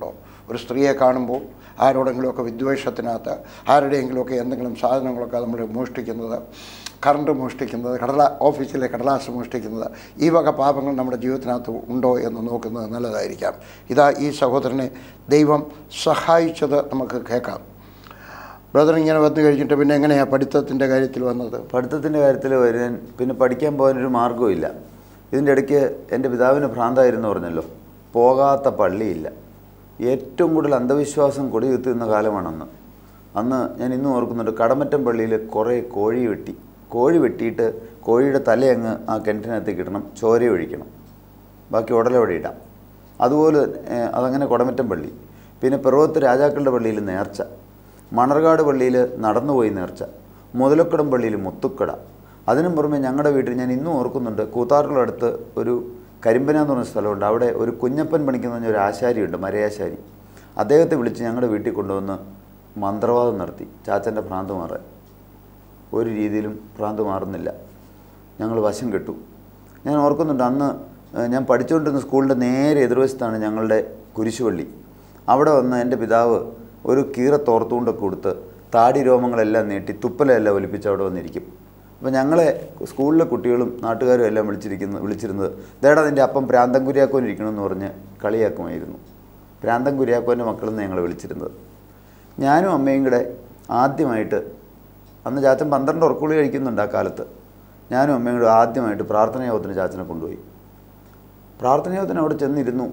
ഒരു സ്ത്രീയെ കാണുമ്പോൾ ആരോടെങ്കിലുമൊക്കെ വിദ്വേഷത്തിനകത്ത് ആരുടെയെങ്കിലുമൊക്കെ എന്തെങ്കിലും സാധനങ്ങളൊക്കെ നമ്മൾ മോഷ്ടിക്കുന്നത് കറണ്ട് മോഷ്ടിക്കുന്നത് കടല ഓഫീസിലെ കടലാസ് മോഷ്ടിക്കുന്നത് ഈ വക പാപങ്ങൾ നമ്മുടെ ജീവിതത്തിനകത്ത് ഉണ്ടോ എന്ന് നോക്കുന്നത് നല്ലതായിരിക്കാം ഇതാ ഈ സഹോദരനെ ദൈവം സഹായിച്ചത് നമുക്ക് കേൾക്കാം ബ്രദർ ഇങ്ങനെ വന്നു കഴിഞ്ഞിട്ട് പിന്നെ എങ്ങനെയാണ് പഠിത്തത്തിൻ്റെ കാര്യത്തിൽ വന്നത് പഠിത്തത്തിൻ്റെ കാര്യത്തിൽ വരാൻ പിന്നെ പഠിക്കാൻ പോകാനൊരു മാർഗ്ഗമില്ല ഇതിൻ്റെ ഇടയ്ക്ക് എൻ്റെ പിതാവിന് ഭ്രാന്തായിരുന്നു പറഞ്ഞല്ലോ പോകാത്ത പള്ളിയില്ല ഏറ്റവും കൂടുതൽ അന്ധവിശ്വാസം കൊടികുത്തി നിന്ന കാലമാണ് അന്ന് അന്ന് ഞാൻ ഇന്നും ഓർക്കുന്നുണ്ട് കടമറ്റം പള്ളിയിൽ കുറേ കോഴി വെട്ടി കോഴി വെട്ടിയിട്ട് കോഴിയുടെ തലയങ്ങ് ആ കിണറ്റിനകത്തേക്ക് ഇടണം ചോര ഒഴിക്കണം ബാക്കി ഉടലോടെ ഇടാം അതുപോലെ ഏഹ്, അതങ്ങനെ കുടമറ്റം പള്ളി പിന്നെ പിറവത്ത് രാജാക്കളുടെ പള്ളിയിൽ നേർച്ച മണർകാട് പള്ളിയിൽ നടന്നുപോയി നേർച്ച മുതലക്കടം പള്ളിയിൽ മുത്തുക്കട അതിനും പുറമെ ഞങ്ങളുടെ വീട്ടിൽ ഞാൻ ഇന്നും ഓർക്കുന്നുണ്ട് കൂത്താറിൻ്റെ അടുത്ത് ഒരു കരിമ്പന എന്ന് പറഞ്ഞ സ്ഥലമുണ്ട് അവിടെ ഒരു കുഞ്ഞപ്പൻ പണിക്കുന്ന പറഞ്ഞ ഒരു ആശാരിയുണ്ട് മരയാശാരി അദ്ദേഹത്തെ വിളിച്ച് ഞങ്ങളുടെ വീട്ടിൽ കൊണ്ടുവന്ന് മന്ത്രവാദം നടത്തി ചാച്ചൻ്റെ ഭ്രാന്ത് മാറാൻ ഒരു രീതിയിലും ഭ്രാന്ത് മാറുന്നില്ല ഞങ്ങൾ വശം കെട്ടു ഞാൻ ഓർക്കുന്നുണ്ട് അന്ന് ഏഹ്, ഞാൻ പഠിച്ചുകൊണ്ടിരുന്ന സ്കൂളിൻ്റെ നേരെ എതിർവശത്താണ് ഞങ്ങളുടെ കുരിശുപള്ളി അവിടെ വന്ന് എൻ്റെ പിതാവ് ഒരു കീറ തോർത്തുകൊണ്ടൊക്കെ കൊടുത്ത് താടി രോമങ്ങളെല്ലാം നീട്ടി തുപ്പലെല്ലാം ഒലിപ്പിച്ച് അവിടെ വന്നിരിക്കും അപ്പോൾ ഞങ്ങളെ സ്കൂളിലെ കുട്ടികളും നാട്ടുകാരും എല്ലാം വിളിച്ചിരിക്കുന്ന വിളിച്ചിരുന്നത് ദേടാ നിൻ്റെ അപ്പം പ്രാന്തം കുര്യാക്കോൻ ഇരിക്കണമെന്ന് പറഞ്ഞ് കളിയാക്കുമായിരുന്നു പ്രാന്തം കുര്യാക്കോൻ്റെ മക്കളെന്ന് ഞങ്ങൾ വിളിച്ചിരുന്നത് ഞാനും അമ്മയും കൂടെ ആദ്യമായിട്ട് അന്ന് ചാച്ചൻ പന്ത്രണ്ട് ഉറക്കുള്ളി കഴിക്കുന്നുണ്ട് ആ കാലത്ത് ഞാനും അമ്മയും കൂടെ ആദ്യമായിട്ട് പ്രാർത്ഥന യോഗത്തിന് ചാച്ചനെ കൊണ്ടുപോയി പ്രാർത്ഥന യോഗത്തിന് അവിടെ ചെന്നിരുന്നു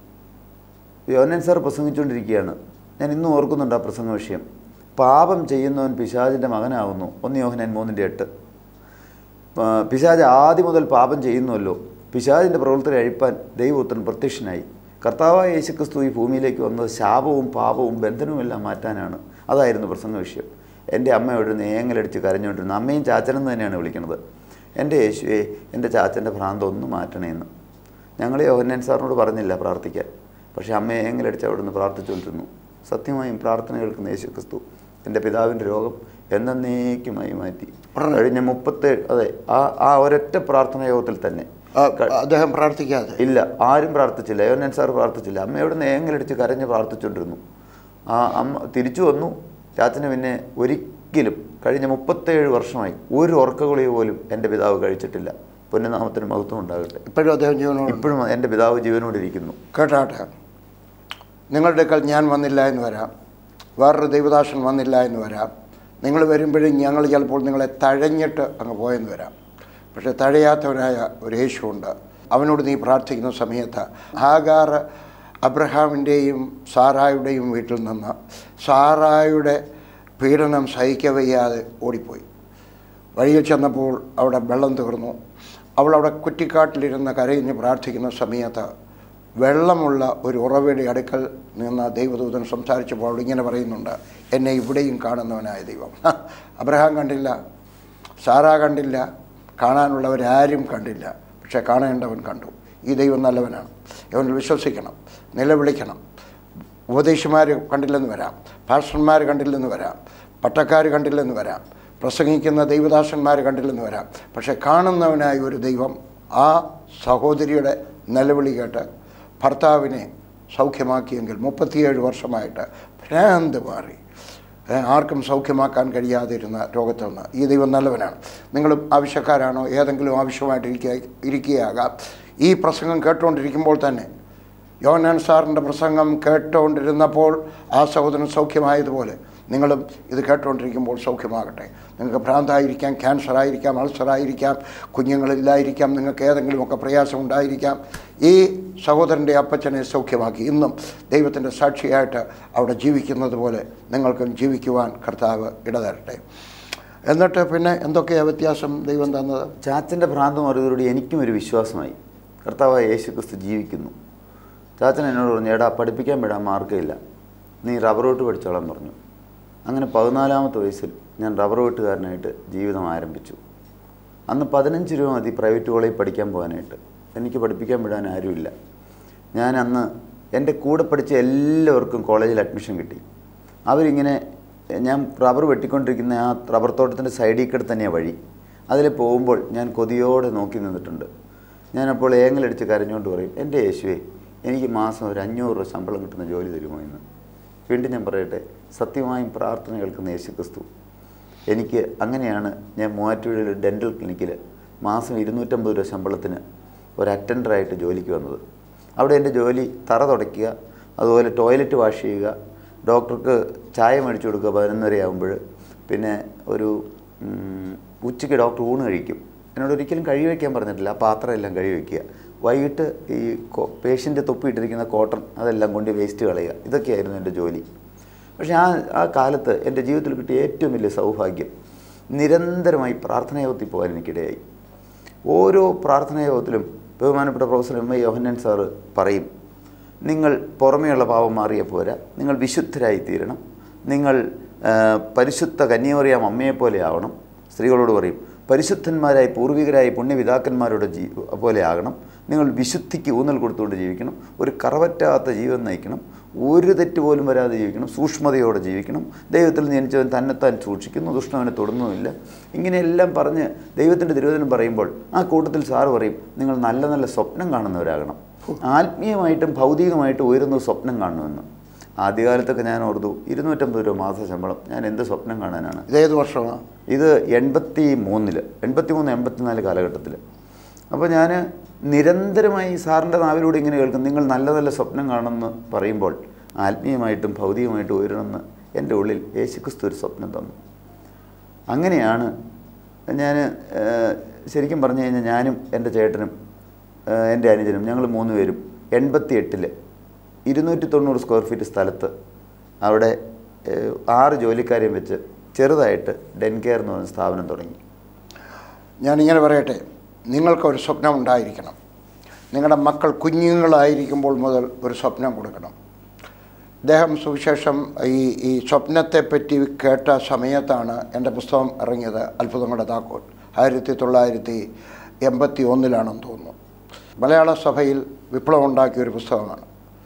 യോനൻ സാർ പ്രസംഗിച്ചുകൊണ്ടിരിക്കുകയാണ് ഞാൻ ഇന്നും ഓർക്കുന്നുണ്ട് ആ പ്രസംഗ വിഷയം പാപം ചെയ്യുന്നവൻ പിശാചിൻ്റെ മകനാകുന്നു ഒന്ന് യോഹനാൻ മൂന്നിൻ്റെ എട്ട് ആ, പിശാജ് ആദ്യം മുതൽ പാപം ചെയ്യുന്നുവല്ലോ പിശാജിൻ്റെ പ്രവർത്തനം അഴിപ്പാൻ ദൈവപുത്രൻ പ്രത്യക്ഷനായി കർത്താവായ യേശുക്രിസ്തു ഈ ഭൂമിയിലേക്ക് വന്നത് ശാപവും പാപവും ബന്ധനവും എല്ലാം മാറ്റാനാണ് അതായിരുന്നു പ്രസംഗ വിഷയം എൻ്റെ അമ്മ അവിടെ നിന്ന് ഏങ്ങലടിച്ച് കരഞ്ഞുകൊണ്ടിരുന്നു അമ്മയും ചാച്ചനെന്ന് തന്നെയാണ് വിളിക്കുന്നത് എൻ്റെ യേശുവെ എൻ്റെ ചാച്ചൻ്റെ ഭ്രാന്ത് ഒന്ന് മാറ്റണേന്ന് ഞങ്ങൾ യോഹന്നാൻ സാറിനോട് പറഞ്ഞില്ല പ്രാർത്ഥിക്കാൻ പക്ഷേ അമ്മയെ ഏങ്ങലടിച്ച് അവിടെ നിന്ന് പ്രാർത്ഥിച്ചുകൊണ്ടിരുന്നു സത്യമായും പ്രാർത്ഥന കേൾക്കുന്ന യേശു ക്രിസ്തു എൻ്റെ പിതാവിൻ്റെ രോഗം എന്നേക്കുമായി മാറ്റി കഴിഞ്ഞ മുപ്പത്തേഴ് അതെ ആ ആ ഒരൊറ്റ പ്രാർത്ഥന യോഗത്തിൽ തന്നെ ആ, അദ്ദേഹം പ്രാർത്ഥിക്കാതെ ഇല്ല ആരും പ്രാർത്ഥിച്ചില്ല യോനൻ സാർ പ്രാർത്ഥിച്ചില്ല അമ്മയോട് നേങ്ങലടിച്ച് കരഞ്ഞ് പ്രാർത്ഥിച്ചുകൊണ്ടിരുന്നു ആ അമ്മ തിരിച്ചു വന്നു ചാച്ചന് പിന്നെ ഒരിക്കലും കഴിഞ്ഞ മുപ്പത്തേഴ് വർഷമായി ഒരു ഉറക്കഗുളിക പോലും എൻ്റെ പിതാവ് കഴിച്ചിട്ടില്ല പൊന്നുനാമത്തിന് മഹത്വം ഉണ്ടാകട്ടെ ഇപ്പോഴും അദ്ദേഹം ജീവനോട് ഇപ്പോഴും എൻ്റെ പിതാവ് ജീവനോടിരിക്കുന്നു കേട്ടാട്ടെ നിങ്ങളുടെ അടുക്കൽ ഞാൻ വന്നില്ല എന്ന് വരാം വേറൊരു ദൈവദാസൻ വന്നില്ല എന്ന് വരാം നിങ്ങൾ വരുമ്പോഴും ഞങ്ങൾ ചിലപ്പോൾ നിങ്ങളെ തഴഞ്ഞിട്ട് അങ്ങ് പോയെന്ന് വരാം പക്ഷേ തഴയാത്തവനായ ഒരു യേശുവുണ്ട് അവനോട് നീ പ്രാർത്ഥിക്കുന്ന സമയത്ത് ഹാഗാർ അബ്രഹാമിൻ്റെയും സാറായുടെയും വീട്ടിൽ നിന്ന് സാറായുടെ പീഡനം സഹിക്കവയ്യാതെ ഓടിപ്പോയി വഴിയിൽ ചെന്നപ്പോൾ അവിടെ വെള്ളം തീർന്നു അവൾ അവിടെ കുറ്റിക്കാട്ടിലിരുന്ന് കരയിഞ്ഞ് പ്രാർത്ഥിക്കുന്ന സമയത്ത് വെള്ളമുള്ള ഒരു ഉറവയുടെ അടുക്കൽ നിന്ന് ദൈവദൂതൻ സംസാരിച്ചപ്പോൾ അവൾ ഇങ്ങനെ പറയുന്നുണ്ട് എന്നെ ഇവിടെയും കാണുന്നവനായ ദൈവം ഹ, അബ്രഹാം കണ്ടില്ല സാറ കണ്ടില്ല കാണാനുള്ളവരാരും കണ്ടില്ല പക്ഷേ കാണേണ്ടവൻ കണ്ടു ഈ ദൈവം നല്ലവനാണ് അവനിൽ വിശ്വസിക്കണം നിലവിളിക്കണം ഉപദേശിമാർ കണ്ടില്ലെന്ന് വരാം പാസ്റ്റർമാർ കണ്ടില്ലെന്ന് വരാം പട്ടക്കാർ കണ്ടില്ലെന്ന് വരാം പ്രസംഗിക്കുന്ന ദൈവദാസന്മാർ കണ്ടില്ലെന്ന് വരാം പക്ഷെ കാണുന്നവനായ ഒരു ദൈവം ആ സഹോദരിയുടെ നിലവിളി കേട്ട് ഭർത്താവിനെ സൗഖ്യമാക്കിയെങ്കിൽ മുപ്പത്തിയേഴ് വർഷമായിട്ട് ഭ്രാന്ത് മാറി ഏ, ആർക്കും സൗഖ്യമാക്കാൻ കഴിയാതിരുന്ന രോഗത്തിൽ നിന്ന് ഈ ദൈവം നല്ലവനാണ് നിങ്ങളും ആവശ്യക്കാരാണോ ഏതെങ്കിലും ആവശ്യമായിട്ട് ഇരിക്കുക ഇരിക്കുകയാകാം ഈ പ്രസംഗം കേട്ടുകൊണ്ടിരിക്കുമ്പോൾ തന്നെ യോനാൻ സാറിൻ്റെ പ്രസംഗം കേട്ടുകൊണ്ടിരുന്നപ്പോൾ ആ സഹോദരൻ സൗഖ്യമായതുപോലെ നിങ്ങളും ഇത് കേട്ടുകൊണ്ടിരിക്കുമ്പോൾ സൗഖ്യമാകട്ടെ നിങ്ങൾക്ക് ഭ്രാന്തായിരിക്കാം ക്യാൻസർ ആയിരിക്കാം അൾസർ ആയിരിക്കാം കുഞ്ഞുങ്ങളില്ലായിരിക്കാം നിങ്ങൾക്ക് ഏതെങ്കിലുമൊക്കെ പ്രയാസം ഉണ്ടായിരിക്കാം ഈ സഹോദരൻ്റെ അപ്പച്ചനെ സൗഖ്യമാക്കി ഇന്നും ദൈവത്തിൻ്റെ സാക്ഷിയായിട്ട് അവിടെ ജീവിക്കുന്നത് പോലെ നിങ്ങൾക്കും ജീവിക്കുവാൻ കർത്താവ് ഇടതരട്ടെ എന്നിട്ട് പിന്നെ എന്തൊക്കെയാണ് വ്യത്യാസം ദൈവം തന്നത് ചാച്ചൻ്റെ ഭ്രാന്ത് മാറിയതോടുകൂടി എനിക്കും ഒരു വിശ്വാസമായി കർത്താവായ യേശു ക്രിസ്തു ജീവിക്കുന്നു ചാച്ചൻ എന്നോട് പറഞ്ഞു എടാ പഠിപ്പിക്കാൻ വിടാൻ മാർഗ്ഗമില്ല നീ റബ്ബർ വെട്ട് പഠിച്ചോളാൻ പറഞ്ഞു അങ്ങനെ പതിനാലാമത്തെ വയസ്സിൽ ഞാൻ റബ്ബർ വെട്ടുകാരനായിട്ട് ജീവിതം ആരംഭിച്ചു അന്ന് പതിനഞ്ച് രൂപ മതി പ്രൈവറ്റ് കോളേജിൽ പഠിക്കാൻ പോകാനായിട്ട് എനിക്ക് പഠിപ്പിക്കാൻ വിടാൻ ആരുമില്ല ഞാൻ അന്ന് എൻ്റെ കൂടെ പഠിച്ച എല്ലാവർക്കും കോളേജിൽ അഡ്മിഷൻ കിട്ടി അവരിങ്ങനെ ഞാൻ റബ്ബർ വെട്ടിക്കൊണ്ടിരിക്കുന്ന ആ റബ്ബർ തോട്ടത്തിൻ്റെ സൈഡിൽ കൂടെ തന്നെയാണ് വഴി അതിൽ പോകുമ്പോൾ ഞാൻ കൊതിയോടെ നോക്കി നിന്നിട്ടുണ്ട് ഞാനപ്പോൾ ഏങ്ങലടിച്ച് കരഞ്ഞുകൊണ്ട് പറയും എൻ്റെ യേശുവേ എനിക്ക് മാസം ഒരു അഞ്ഞൂറ് രൂപ ശമ്പളം കിട്ടുന്ന ജോലി തരുമോ എന്ന് വീണ്ടും ഞാൻ പറയട്ടെ സത്യമായും പ്രാർത്ഥന കേൾക്കുന്ന യേശു ക്രിസ്തു എനിക്ക് അങ്ങനെയാണ് ഞാൻ മൂവാറ്റുപുഴയിൽ ഒരു ഡെൻറ്റൽ ക്ലിനിക്കിൽ മാസം ഇരുന്നൂറ്റമ്പത് രൂപ ശമ്പളത്തിന് ഒരു അറ്റൻഡറായിട്ട് ജോലിക്ക് വന്നത് അവിടെ എൻ്റെ ജോലി തറ തുടയ്ക്കുക അതുപോലെ ടോയ്ലറ്റ് വാഷ് ചെയ്യുക ഡോക്ടർക്ക് ചായ മേടിച്ചു കൊടുക്കുക പതിനൊന്നര ആകുമ്പോൾ പിന്നെ ഒരു ഉം, ഉച്ചയ്ക്ക് ഡോക്ടർ ഊണ് കഴിക്കും എന്നോട് ഒരിക്കലും കഴുകി വയ്ക്കാൻ പറഞ്ഞിട്ടില്ല ആ പാത്രം എല്ലാം കഴുകി വയ്ക്കുക വൈകിട്ട് ഈ പേഷ്യൻ്റ് തൊപ്പിയിട്ടിരിക്കുന്ന കോട്ടൺ അതെല്ലാം കൊണ്ട് വേസ്റ്റ് കളയുക ഇതൊക്കെയായിരുന്നു എൻ്റെ ജോലി പക്ഷേ ആ ആ കാലത്ത് എൻ്റെ ജീവിതത്തിൽ കിട്ടിയ ഏറ്റവും വലിയ സൗഭാഗ്യം നിരന്തരമായി പ്രാർത്ഥനായോഗത്തിൽ പോകാൻ എനിക്കിടയായി ഓരോ പ്രാർത്ഥനായോഗത്തിലും ബഹുമാനപ്പെട്ട professor M Y Yohannan sir പറയും നിങ്ങൾ പുറമേയുള്ള പാപം മാറിയ പോരാ നിങ്ങൾ വിശുദ്ധരായി തീരണം നിങ്ങൾ ആ, പരിശുദ്ധ കന്യമറിയാം അമ്മയെപ്പോലെ ആവണം സ്ത്രീകളോട് പറയും പരിശുദ്ധന്മാരായി പൂർവികരായി പുണ്യപിതാക്കന്മാരുടെ ജീ പോലെ ആകണം നിങ്ങൾ വിശുദ്ധിക്ക് ഊന്നൽ കൊടുത്തുകൊണ്ട് ജീവിക്കണം ഒരു കറവറ്റാത്ത ജീവിതം നയിക്കണം ഒരു തെറ്റ് പോലും വരാതെ ജീവിക്കണം സൂക്ഷ്മതയോടെ ജീവിക്കണം ദൈവത്തിൽ ജനിച്ചവൻ തന്നെത്താൻ സൂക്ഷിക്കുന്നു ദുഷ്ടവനെ തൊടുന്നുമില്ല ഇങ്ങനെയെല്ലാം പറഞ്ഞ് ദൈവത്തിൻ്റെ തിരുവചനം പറയുമ്പോൾ ആ കൂട്ടത്തിൽ സാറ് പറയും നിങ്ങൾ നല്ല നല്ല സ്വപ്നം കാണുന്നവരാകണം ആത്മീയമായിട്ടും ഭൗതികമായിട്ടും ഉയരുന്ന ഒരു സ്വപ്നം കാണണമെന്ന് ആദ്യകാലത്തൊക്കെ ഞാൻ ഓർത്തു ഇരുന്നൂറ്റമ്പത് രൂപ മാസ ശമ്പളം ഞാൻ എന്ത് സ്വപ്നം കാണാനാണ് ഇതേത് വർഷമാണ് ഇത് എൺപത്തി മൂന്നിൽ എൺപത്തി മൂന്ന് എൺപത്തിനാല് കാലഘട്ടത്തിൽ അപ്പോൾ ഞാൻ നിരന്തരമായി സാറിൻ്റെ നാവിലൂടെ ഇങ്ങനെ കേൾക്കും നിങ്ങൾ നല്ല നല്ല സ്വപ്നം കാണുമെന്ന് പറയുമ്പോൾ ആത്മീയമായിട്ടും ഭൗതികമായിട്ടും ഉയരണമെന്ന് എൻ്റെ ഉള്ളിൽ യേശുക്രിസ്തു ഒരു സ്വപ്നം തന്നു അങ്ങനെയാണ് ഞാൻ ശരിക്കും പറഞ്ഞു കഴിഞ്ഞാൽ ഞാനും എൻ്റെ ചേട്ടനും ആ, എൻ്റെ അനുജനും ഞങ്ങൾ മൂന്ന് പേരും എൺപത്തി എട്ടിൽ ഇരുന്നൂറ്റി തൊണ്ണൂറ് സ്ക്വയർ ഫീറ്റ് സ്ഥലത്ത് അവിടെ ഏ, ആറ് ജോലിക്കാരെയും വെച്ച് ചെറുതായിട്ട് ഡെൻ കെയർ എന്ന് പറയുന്ന സ്ഥാപനം തുടങ്ങി ഞാനിങ്ങനെ പറയട്ടെ നിങ്ങൾക്കൊരു സ്വപ്നം ഉണ്ടായിരിക്കണം നിങ്ങളുടെ മക്കൾ കുഞ്ഞുങ്ങളായിരിക്കുമ്പോൾ മുതൽ ഒരു സ്വപ്നം കൊടുക്കണം അദ്ദേഹം സുവിശേഷം ഈ ഈ സ്വപ്നത്തെപ്പറ്റി കേട്ട സമയത്താണ് എൻ്റെ പുസ്തകം ഇറങ്ങിയത് അത്ഭുതങ്ങളുടെ താക്കോൽ ആയിരത്തി തൊള്ളായിരത്തി എൺപത്തി ഒന്നിലാണെന്ന് തോന്നുന്നു മലയാള സഭയിൽ വിപ്ലവം ഉണ്ടാക്കിയ ഒരു പുസ്തകമാണ്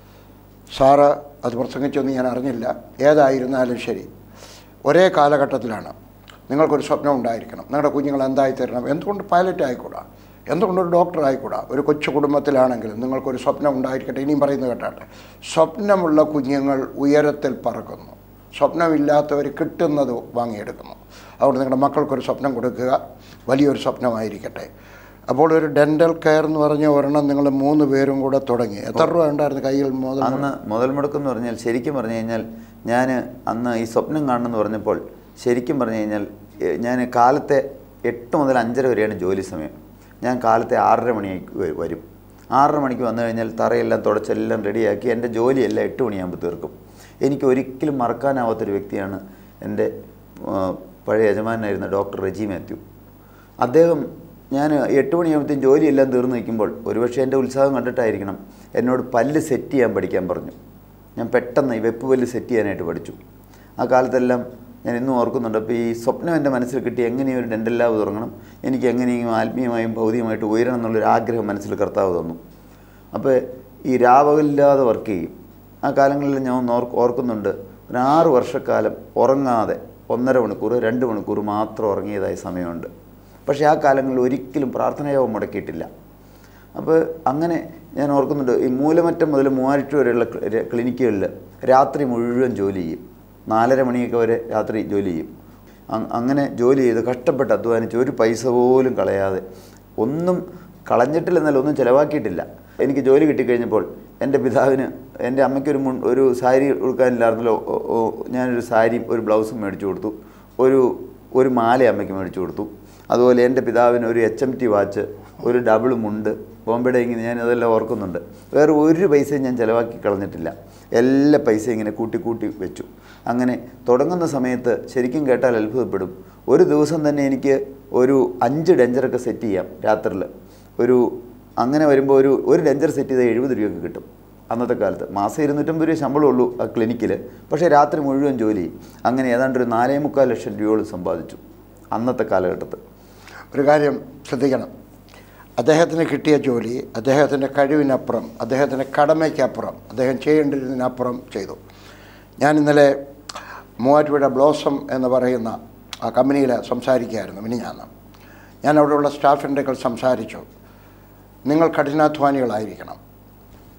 സാറ് അത് പ്രസംഗിച്ചൊന്നും ഞാൻ അറിഞ്ഞില്ല ഏതായിരുന്നാലും ശരി ഒരേ കാലഘട്ടത്തിലാണ് നിങ്ങൾക്കൊരു സ്വപ്നം ഉണ്ടായിരിക്കണം നിങ്ങളുടെ കുഞ്ഞുങ്ങൾ എന്തായി തരണം എന്തുകൊണ്ട് പൈലറ്റ് ആയിക്കൂടാ എന്തുകൊണ്ട് ഒരു ഡോക്ടർ ആയിക്കൂടാ ഒരു കൊച്ചു കുടുംബത്തിലാണെങ്കിലും നിങ്ങൾക്കൊരു സ്വപ്നം ഉണ്ടായിരിക്കട്ടെ ഇനിയും പറയുന്നത് കേട്ടാട്ടെ സ്വപ്നമുള്ള കുഞ്ഞുങ്ങൾ ഉയരത്തിൽ പറക്കുന്നു സ്വപ്നമില്ലാത്തവർ കിട്ടുന്നത് വാങ്ങിയെടുക്കുന്നു അതുകൊണ്ട് നിങ്ങളുടെ മക്കൾക്കൊരു സ്വപ്നം കൊടുക്കുക വലിയൊരു സ്വപ്നമായിരിക്കട്ടെ അപ്പോൾ ഒരു ഡെൻ്റൽ കെയർ എന്ന് പറഞ്ഞ ഒരെണ്ണം നിങ്ങൾ മൂന്ന് പേരും കൂടെ തുടങ്ങി എത്ര രൂപ ഉണ്ടായിരുന്നു കയ്യിൽ മുതൽ അന്ന് മുതൽ മുടക്കം എന്ന് പറഞ്ഞാൽ ശരിക്കും പറഞ്ഞു കഴിഞ്ഞാൽ ഞാൻ അന്ന് ഈ സ്വപ്നം കാണണമെന്ന് പറഞ്ഞപ്പോൾ ശരിക്കും പറഞ്ഞു കഴിഞ്ഞാൽ ഞാൻ കാലത്തെ എട്ട് മുതൽ അഞ്ചര വരെയാണ് ജോലി സമയം ഞാൻ കാലത്തെ ആറര മണിക്ക് വ- വരും ആറര മണിക്ക് വന്നു കഴിഞ്ഞാൽ തറയെല്ലാം തുടച്ചെല്ലാം റെഡിയാക്കി എൻ്റെ ജോലിയെല്ലാം എട്ട് മണിയാകുമ്പോൾ തീർക്കും എനിക്ക് ഒരിക്കലും മറക്കാനാവാത്തൊരു വ്യക്തിയാണ് എൻ്റെ ആ, പഴയ യജമാനായിരുന്ന ഡോക്ടർ റെജി മാത്യു അദ്ദേഹം ഞാൻ എട്ട് മണിയാകുമ്പോഴത്തേക്കും ജോലിയെല്ലാം തീർന്നു നിൽക്കുമ്പോൾ ഒരുപക്ഷെ എൻ്റെ ഉത്സാഹം കണ്ടിട്ടായിരിക്കണം എന്നോട് പല്ല് സെറ്റ് ചെയ്യാൻ പഠിക്കാൻ പറഞ്ഞു ഞാൻ പെട്ടെന്ന് ഈ വെപ്പ് പല്ല് സെറ്റ് ചെയ്യാനായിട്ട് പഠിച്ചു ആ കാലത്തെല്ലാം ഞാൻ ഇന്നും ഓർക്കുന്നുണ്ട് അപ്പോൾ ഈ സ്വപ്നം എൻ്റെ മനസ്സിൽ കിട്ടി എങ്ങനെയും ഒരു ഡെൻ്റൽ ലാബ് തുടങ്ങണം എനിക്ക് എങ്ങനെയും ആത്മീയമായും ഭൗതികമായിട്ട് ഉയരണം എന്നുള്ളൊരു ആഗ്രഹം മനസ്സിൽ കർത്താവ് തന്നു അപ്പോൾ ഈ രാവകലില്ലാതെ വർക്ക് ചെയ്യും ആ കാലങ്ങളിൽ ഞാൻ ഒന്ന് ഓർക്ക് ഓർക്കുന്നുണ്ട് ഒരു ആറ് വർഷക്കാലം ഉറങ്ങാതെ ഒന്നര മണിക്കൂർ രണ്ട് മണിക്കൂർ മാത്രം ഉറങ്ങിയതായ സമയമുണ്ട് പക്ഷേ ആ കാലങ്ങളിൽ ഒരിക്കലും പ്രാർത്ഥനയാവും മുടക്കിയിട്ടില്ല അപ്പോൾ അങ്ങനെ ഞാൻ ഓർക്കുന്നുണ്ട് ഈ മൂലമറ്റം മുതൽ മൂവാറ്റുപുഴ വരെയുള്ള ക്ല- ക്ലിനിക്കുകളിൽ രാത്രി മുഴുവൻ ജോലി ചെയ്യും നാലര മണിയൊക്കെ വരെ രാത്രി ജോലി ചെയ്യും അ- അങ്ങനെ ജോലി ചെയ്ത് കഷ്ടപ്പെട്ട് അധ്വാനിച്ച് ഒരു പൈസ പോലും കളയാതെ ഒന്നും കളഞ്ഞിട്ടില്ലെന്നല്ല ഒന്നും ചിലവാക്കിയിട്ടില്ല എനിക്ക് ജോലി കിട്ടിക്കഴിഞ്ഞപ്പോൾ എൻ്റെ പിതാവിന് എൻ്റെ അമ്മയ്ക്കൊരു മുൻ ഒരു സാരി ഉടുക്കാനില്ലായിരുന്നല്ലോ ഓ- ഓ- ഞാനൊരു സാരിയും ഒരു ബ്ലൗസും മേടിച്ചു കൊടുത്തു ഒരു ഒരു മാല അമ്മയ്ക്ക് മേടിച്ചു കൊടുത്തു അതുപോലെ എൻ്റെ പിതാവിന് ഒരു എച്ച് എം ടി വാച്ച് ഒരു ഡബിൾ മുണ്ട് ബോംബെയുടെ ഇങ്ങനെ ഞാൻ അതെല്ലാം ഓർക്കുന്നുണ്ട് വേറെ ഒരു പൈസയും ഞാൻ ചിലവാക്കി കളഞ്ഞിട്ടില്ല എല്ലാ പൈസയും ഇങ്ങനെ കൂട്ടി കൂട്ടി വെച്ചു അങ്ങനെ തുടങ്ങുന്ന സമയത്ത് ശരിക്കും കേട്ടാൽ അത്ഭുതപ്പെടും ഒരു ദിവസം തന്നെ എനിക്ക് ഒരു അഞ്ച് ഡെഞ്ചറൊക്കെ സെറ്റ് ചെയ്യാം രാത്രിയിൽ ഒരു അങ്ങനെ വരുമ്പോൾ ഒരു ഒരു ഡെഞ്ചർ സെറ്റ് ചെയ്താൽ എഴുപത് രൂപയൊക്കെ കിട്ടും അന്നത്തെ കാലത്ത് മാസം ഇരുന്നൂറ്റമ്പത് രൂപ ശമ്പളം ഉള്ളൂ ആ ക്ലിനിക്കിൽ പക്ഷേ രാത്രി മുഴുവൻ ജോലി ചെയ്യും അങ്ങനെ ഏതാണ്ട് ഒരു നാലേ മുക്കാൽ ലക്ഷം രൂപയോളം സമ്പാദിച്ചു അന്നത്തെ കാലഘട്ടത്തിൽ ഒരു കാര്യം ശ്രദ്ധിക്കണം അദ്ദേഹത്തിന് കിട്ടിയ ജോലി അദ്ദേഹത്തിൻ്റെ കഴിവിനപ്പുറം അദ്ദേഹത്തിൻ്റെ കടമയ്ക്കപ്പുറം അദ്ദേഹം ചെയ്യേണ്ടിരുന്നതിനപ്പുറം ചെയ്തു ഞാൻ ഇന്നലെ മൂവാറ്റുപുഴ ബ്ലോസം എന്ന് പറയുന്ന ആ കമ്പനിയിൽ സംസാരിക്കുകയായിരുന്നു മിനിഞ്ഞാന്ന് ഞാൻ അവിടെയുള്ള സ്റ്റാഫിൻ്റെ സംസാരിച്ചു നിങ്ങൾ കഠിനാധ്വാനികളായിരിക്കണം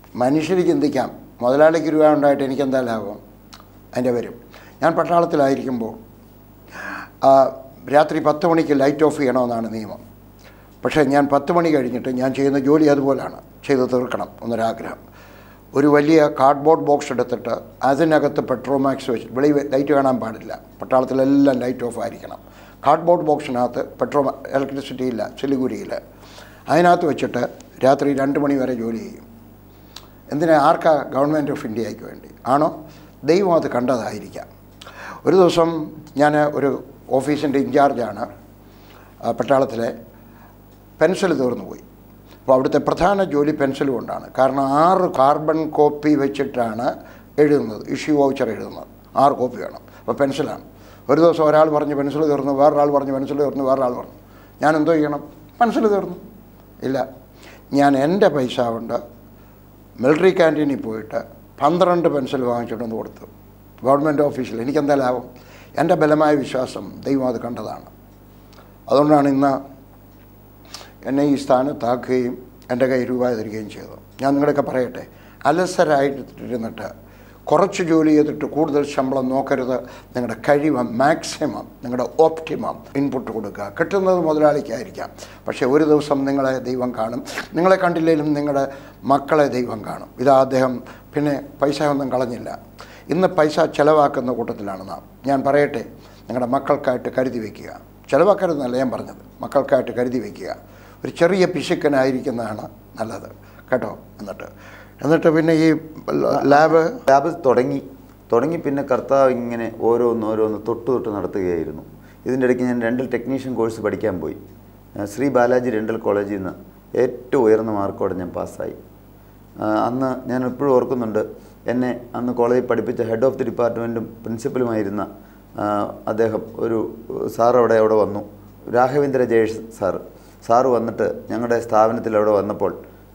മനുഷ്യർ ചിന്തിക്കാം മുതലാളിക്ക് രൂപ ഉണ്ടായിട്ട് എനിക്കെന്താ ലാഭം അതിൻ്റെ വരും ഞാൻ പട്ടാളത്തിലായിരിക്കുമ്പോൾ ആ, രാത്രി പത്ത് മണിക്ക് ലൈറ്റ് ഓഫ് ചെയ്യണമെന്നാണ് നിയമം പക്ഷേ ഞാൻ പത്ത് മണി കഴിഞ്ഞിട്ട് ഞാൻ ചെയ്യുന്ന ജോലി അതുപോലാണ് ചെയ്ത് തീർക്കണം എന്നൊരാഗ്രഹം ഒരു വലിയ കാർഡ്ബോർഡ് ബോക്സ് എടുത്തിട്ട് അതിനകത്ത് പെട്രോമാക്സ് വെച്ച് വെളി ലൈറ്റ് കാണാൻ പാടില്ല പട്ടാളത്തിലെല്ലാം ലൈറ്റ് ഓഫ് ആയിരിക്കണം കാർഡ്ബോർഡ് ബോക്സിനകത്ത് പെട്രോ ഇലക്ട്രിസിറ്റി ഇല്ല സിലിഗുരിയിൽ അതിനകത്ത് വെച്ചിട്ട് രാത്രി രണ്ട് മണി വരെ ജോലി ചെയ്യും എന്തിനാ ആർക്കാ ഗവൺമെൻറ് ഓഫ് ഇന്ത്യയ്ക്ക് വേണ്ടി ആണോ ദൈവം അത് കണ്ടതായിരിക്കാം ഒരു ദിവസം ഞാൻ ഒരു ഓഫീസിൻ്റെ ഇൻചാർജാണ് ആ, പട്ടാളത്തിലെ പെൻസിൽ തീർന്നു പോയി അപ്പോൾ അവിടുത്തെ പ്രധാന ജോലി പെൻസിൽ കൊണ്ടാണ് കാരണം ആറ് കാർബൺ കോപ്പി വെച്ചിട്ടാണ് എഴുതുന്നത് ഇഷ്യൂ വൗച്ചർ എഴുതുന്നത് ആറ് കോപ്പി വേണം അപ്പോൾ പെൻസിലാണ് ഒരു ദിവസം ഒരാൾ പറഞ്ഞ് പെൻസിൽ തീർന്നു വേറൊരാൾ പറഞ്ഞ് പെൻസിൽ തീർന്നു വേറൊരാൾ പറഞ്ഞു ഞാൻ എന്തോ ചെയ്യണം പെൻസിൽ തീർന്നു ഇല്ല ഞാൻ എൻ്റെ പൈസ കൊണ്ട് മിലിറ്ററി ക്യാൻറ്റീനിൽ പോയിട്ട് പന്ത്രണ്ട് പെൻസിൽ വാങ്ങിച്ചിട്ടൊന്ന് കൊടുത്തു ഗവൺമെൻറ് ഓഫീസിൽ എനിക്കെന്താ ലാഭം എൻ്റെ ബലമായ വിശ്വാസം ദൈവം അത് കണ്ടതാണ് അതുകൊണ്ടാണ് ഇന്ന് എന്നെ ഈ സ്ഥാനത്താക്കുകയും എൻ്റെ കൈ രൂപ തരികയും ചെയ്തു ഞാൻ നിങ്ങളൊക്കെ പറയട്ടെ അലസരായിട്ടിരുന്നിട്ട് കുറച്ച് ജോലി ചെയ്തിട്ട് കൂടുതൽ ശമ്പളം നോക്കരുത് നിങ്ങളുടെ കഴിവ് മാക്സിമം നിങ്ങളുടെ ഓപ്റ്റിമം ഇൻപുട്ട് കൊടുക്കുക കിട്ടുന്നത് മുതലാളിക്കായിരിക്കാം പക്ഷേ ഒരു ദിവസം നിങ്ങളെ ദൈവം കാണും നിങ്ങളെ കണ്ടില്ലെങ്കിലും നിങ്ങളുടെ മക്കളെ ദൈവം കാണും ഇതാ അദ്ദേഹം പിന്നെ പൈസ ഒന്നും കളഞ്ഞില്ല ഇന്ന് പൈസ ചിലവാക്കുന്ന കൂട്ടത്തിലാണ് നാം ഞാൻ പറയട്ടെ നിങ്ങളുടെ മക്കൾക്കായിട്ട് കരുതി വയ്ക്കുക ചിലവാക്കരുതെന്നല്ല ഞാൻ പറഞ്ഞത് മക്കൾക്കായിട്ട് കരുതി വയ്ക്കുക ഒരു ചെറിയ പിശുക്കനായിരിക്കുന്നതാണ് നല്ലത് കേട്ടോ എന്നിട്ട് എന്നിട്ട് പിന്നെ ഈ ലാബ് ലാബ് തുടങ്ങി തുടങ്ങി പിന്നെ കർത്താവ് ഇങ്ങനെ ഓരോന്ന് ഓരോന്ന് തൊട്ട് തൊട്ട് നടത്തുകയായിരുന്നു ഇതിൻ്റെ ഇടയ്ക്ക് ഞാൻ രണ്ടൽ ടെക്നീഷ്യൻ കോഴ്സ് പഠിക്കാൻ പോയി ആ, ശ്രീ ബാലാജി രണ്ടൽ കോളേജിൽ നിന്ന് ഏറ്റവും ഉയർന്ന മാർക്കോടെ ഞാൻ പാസ്സായി ആ, അന്ന് ഞാൻ ഇപ്പോഴും ഓർക്കുന്നുണ്ട് എന്നെ അന്ന് കോളേജിൽ പഠിപ്പിച്ച ഹെഡ് ഓഫ് ദി ഡിപ്പാർട്ട്മെൻറ്റും പ്രിൻസിപ്പലുമായിരുന്ന ആ, അദ്ദേഹം ഒരു സാർ അവിടെ അവിടെ വന്നു രാഘവേന്ദ്ര ജയേഷ് സാറ് സാറ് വന്നിട്ട് ഞങ്ങളുടെ സ്ഥാപനത്തിൽ അവിടെ വന്നപ്പോൾ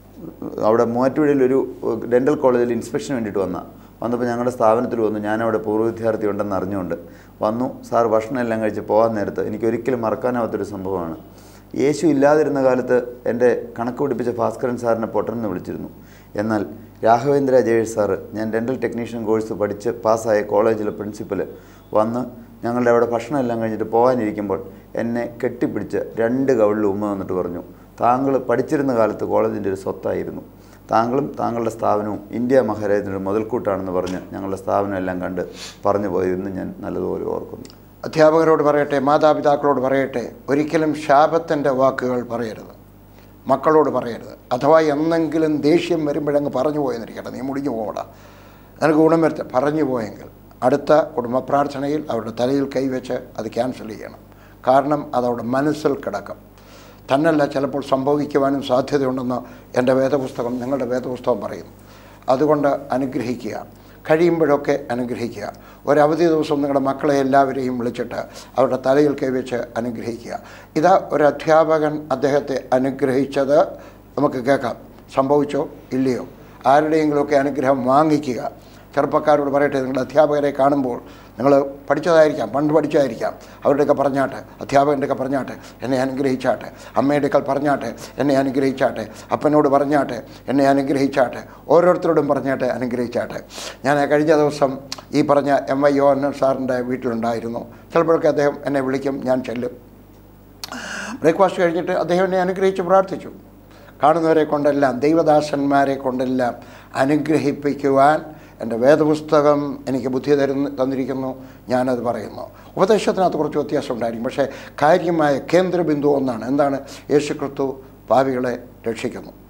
അവിടെ മൂവാറ്റുപുഴയിൽ ഒരു ഡെൻ്റൽ കോളേജിൽ ഇൻസ്പെക്ഷന് വേണ്ടിയിട്ട് വന്ന വന്നപ്പോൾ ഞങ്ങളുടെ സ്ഥാപനത്തിൽ വന്നു ഞാനവിടെ പൂർവ്വ വിദ്യാർത്ഥി ഉണ്ടെന്ന് അറിഞ്ഞുകൊണ്ട് വന്നു സാർ ഭക്ഷണം എല്ലാം കഴിച്ച് പോകാൻ നേരത്ത് എനിക്ക് ഒരിക്കലും മറക്കാനാവാത്തൊരു സംഭവമാണ് യേശു ഇല്ലാതിരുന്ന കാലത്ത് എൻ്റെ കണക്ക് പിടിപ്പിച്ച ഭാസ്കരൻ സാറിനെ പൊട്ടനെന്ന് വിളിച്ചിരുന്നു എന്നാൽ രാഘവേന്ദ്ര ജയേഷ് സാറ് ഞാൻ ഡെൻ്റൽ ടെക്നീഷ്യൻ കോഴ്സ് പഠിച്ച് പാസ്സായ കോളേജിലെ പ്രിൻസിപ്പൽ വന്ന് ഞങ്ങളുടെ അവിടെ ഭക്ഷണം എല്ലാം കഴിഞ്ഞിട്ട് പോകാനിരിക്കുമ്പോൾ എന്നെ കെട്ടിപ്പിടിച്ച് രണ്ട് കവിളിൽ ഉമ്മ വന്നിട്ട് പറഞ്ഞു താങ്കൾ പഠിച്ചിരുന്ന കാലത്ത് കോളേജിൻ്റെ ഒരു സ്വത്തായിരുന്നു താങ്കളും താങ്കളുടെ സ്ഥാപനവും ഇന്ത്യ മഹാരാജ്യത്തിൻ്റെ ഒരു മുതൽക്കൂട്ടാണെന്ന് പറഞ്ഞ് ഞങ്ങളുടെ സ്ഥാപനം എല്ലാം കണ്ട് പറഞ്ഞു പോയതെന്ന് ഞാൻ നല്ലതുപോലെ ഓർക്കുന്നു അധ്യാപകരോട് പറയട്ടെ മാതാപിതാക്കളോട് പറയട്ടെ ഒരിക്കലും ശാപത്തിൻ്റെ വാക്കുകൾ പറയരുത് മക്കളോട് പറയരുത് അഥവാ എന്നെങ്കിലും ദേഷ്യം വരുമ്പോഴങ്ങ് പറഞ്ഞു പോയെന്നിരിക്കട്ടെ നീ മുടിഞ്ഞു പോകടാ നിനക്ക് ഗുണം വരുത്ത പറഞ്ഞു പോയെങ്കിൽ അടുത്ത കുടുംബ പ്രാർത്ഥനയിൽ അവരുടെ തലയിൽ കൈവച്ച് അത് ക്യാൻസൽ ചെയ്യണം കാരണം അതവിടെ മനസ്സിൽ കിടക്കും തന്നല്ല ചിലപ്പോൾ സംഭവിക്കുവാനും സാധ്യതയുണ്ടെന്ന് എൻ്റെ വേദപുസ്തകം നിങ്ങളുടെ വേദപുസ്തകം പറയുന്നു അതുകൊണ്ട് അനുഗ്രഹിക്കുക കഴിയുമ്പോഴൊക്കെ അനുഗ്രഹിക്കുക ഒരവധി ദിവസം നിങ്ങളുടെ മക്കളെ എല്ലാവരെയും വിളിച്ചിട്ട് അവരുടെ തലയിൽ കൈവച്ച് അനുഗ്രഹിക്കുക ഇതാ ഒരു അധ്യാപകൻ അദ്ദേഹത്തെ അനുഗ്രഹിച്ചത് നമുക്ക് കേൾക്കാം സംഭവിച്ചോ ഇല്ലയോ ആരുടെയെങ്കിലുമൊക്കെ അനുഗ്രഹം വാങ്ങിക്കുക ചെറുപ്പക്കാരോട് പറയട്ടെ നിങ്ങളുടെ അധ്യാപകരെ കാണുമ്പോൾ നിങ്ങൾ പഠിച്ചതായിരിക്കാം പണ്ട് പഠിച്ചതായിരിക്കാം അവരുടെയൊക്കെ പറഞ്ഞാട്ടെ അധ്യാപകൻ്റെയൊക്കെ പറഞ്ഞാട്ടെ എന്നെ അനുഗ്രഹിച്ചാട്ടെ അമ്മയുടെയൊക്കെ പറഞ്ഞാട്ടെ എന്നെ അനുഗ്രഹിച്ചാട്ടെ അപ്പനോട് പറഞ്ഞാട്ടെ എന്നെ അനുഗ്രഹിച്ചാട്ടെ ഓരോരുത്തരോടും പറഞ്ഞാട്ടെ അനുഗ്രഹിച്ചാട്ടെ ഞാൻ കഴിഞ്ഞ ദിവസം ഈ പറഞ്ഞ എം വൈ ഒ എൻ സാറിൻ്റെ വീട്ടിലുണ്ടായിരുന്നു ചിലപ്പോഴൊക്കെ അദ്ദേഹം എന്നെ വിളിക്കും ഞാൻ ചെല്ലും ബ്രേക്ക്ഫാസ്റ്റ് കഴിഞ്ഞിട്ട് അദ്ദേഹം എന്നെ അനുഗ്രഹിച്ച് പ്രാർത്ഥിച്ചു കാണുന്നവരെ കൊണ്ടെല്ലാം ദൈവദാസന്മാരെ കൊണ്ടെല്ലാം അനുഗ്രഹിപ്പിക്കുവാൻ എൻ്റെ വേദപുസ്തകം എനിക്ക് ബുദ്ധി തരുന്ന തന്നിരിക്കുന്നു ഞാനത് പറയുന്നു ഉപദേശത്തിനകത്ത് കുറച്ച് വ്യത്യാസം ഉണ്ടായിരിക്കും പക്ഷേ കാര്യമായ കേന്ദ്രബിന്ദു ഒന്നാണ് എന്താണ് യേശു ക്രിസ്തു പാവികളെ രക്ഷിക്കുന്നു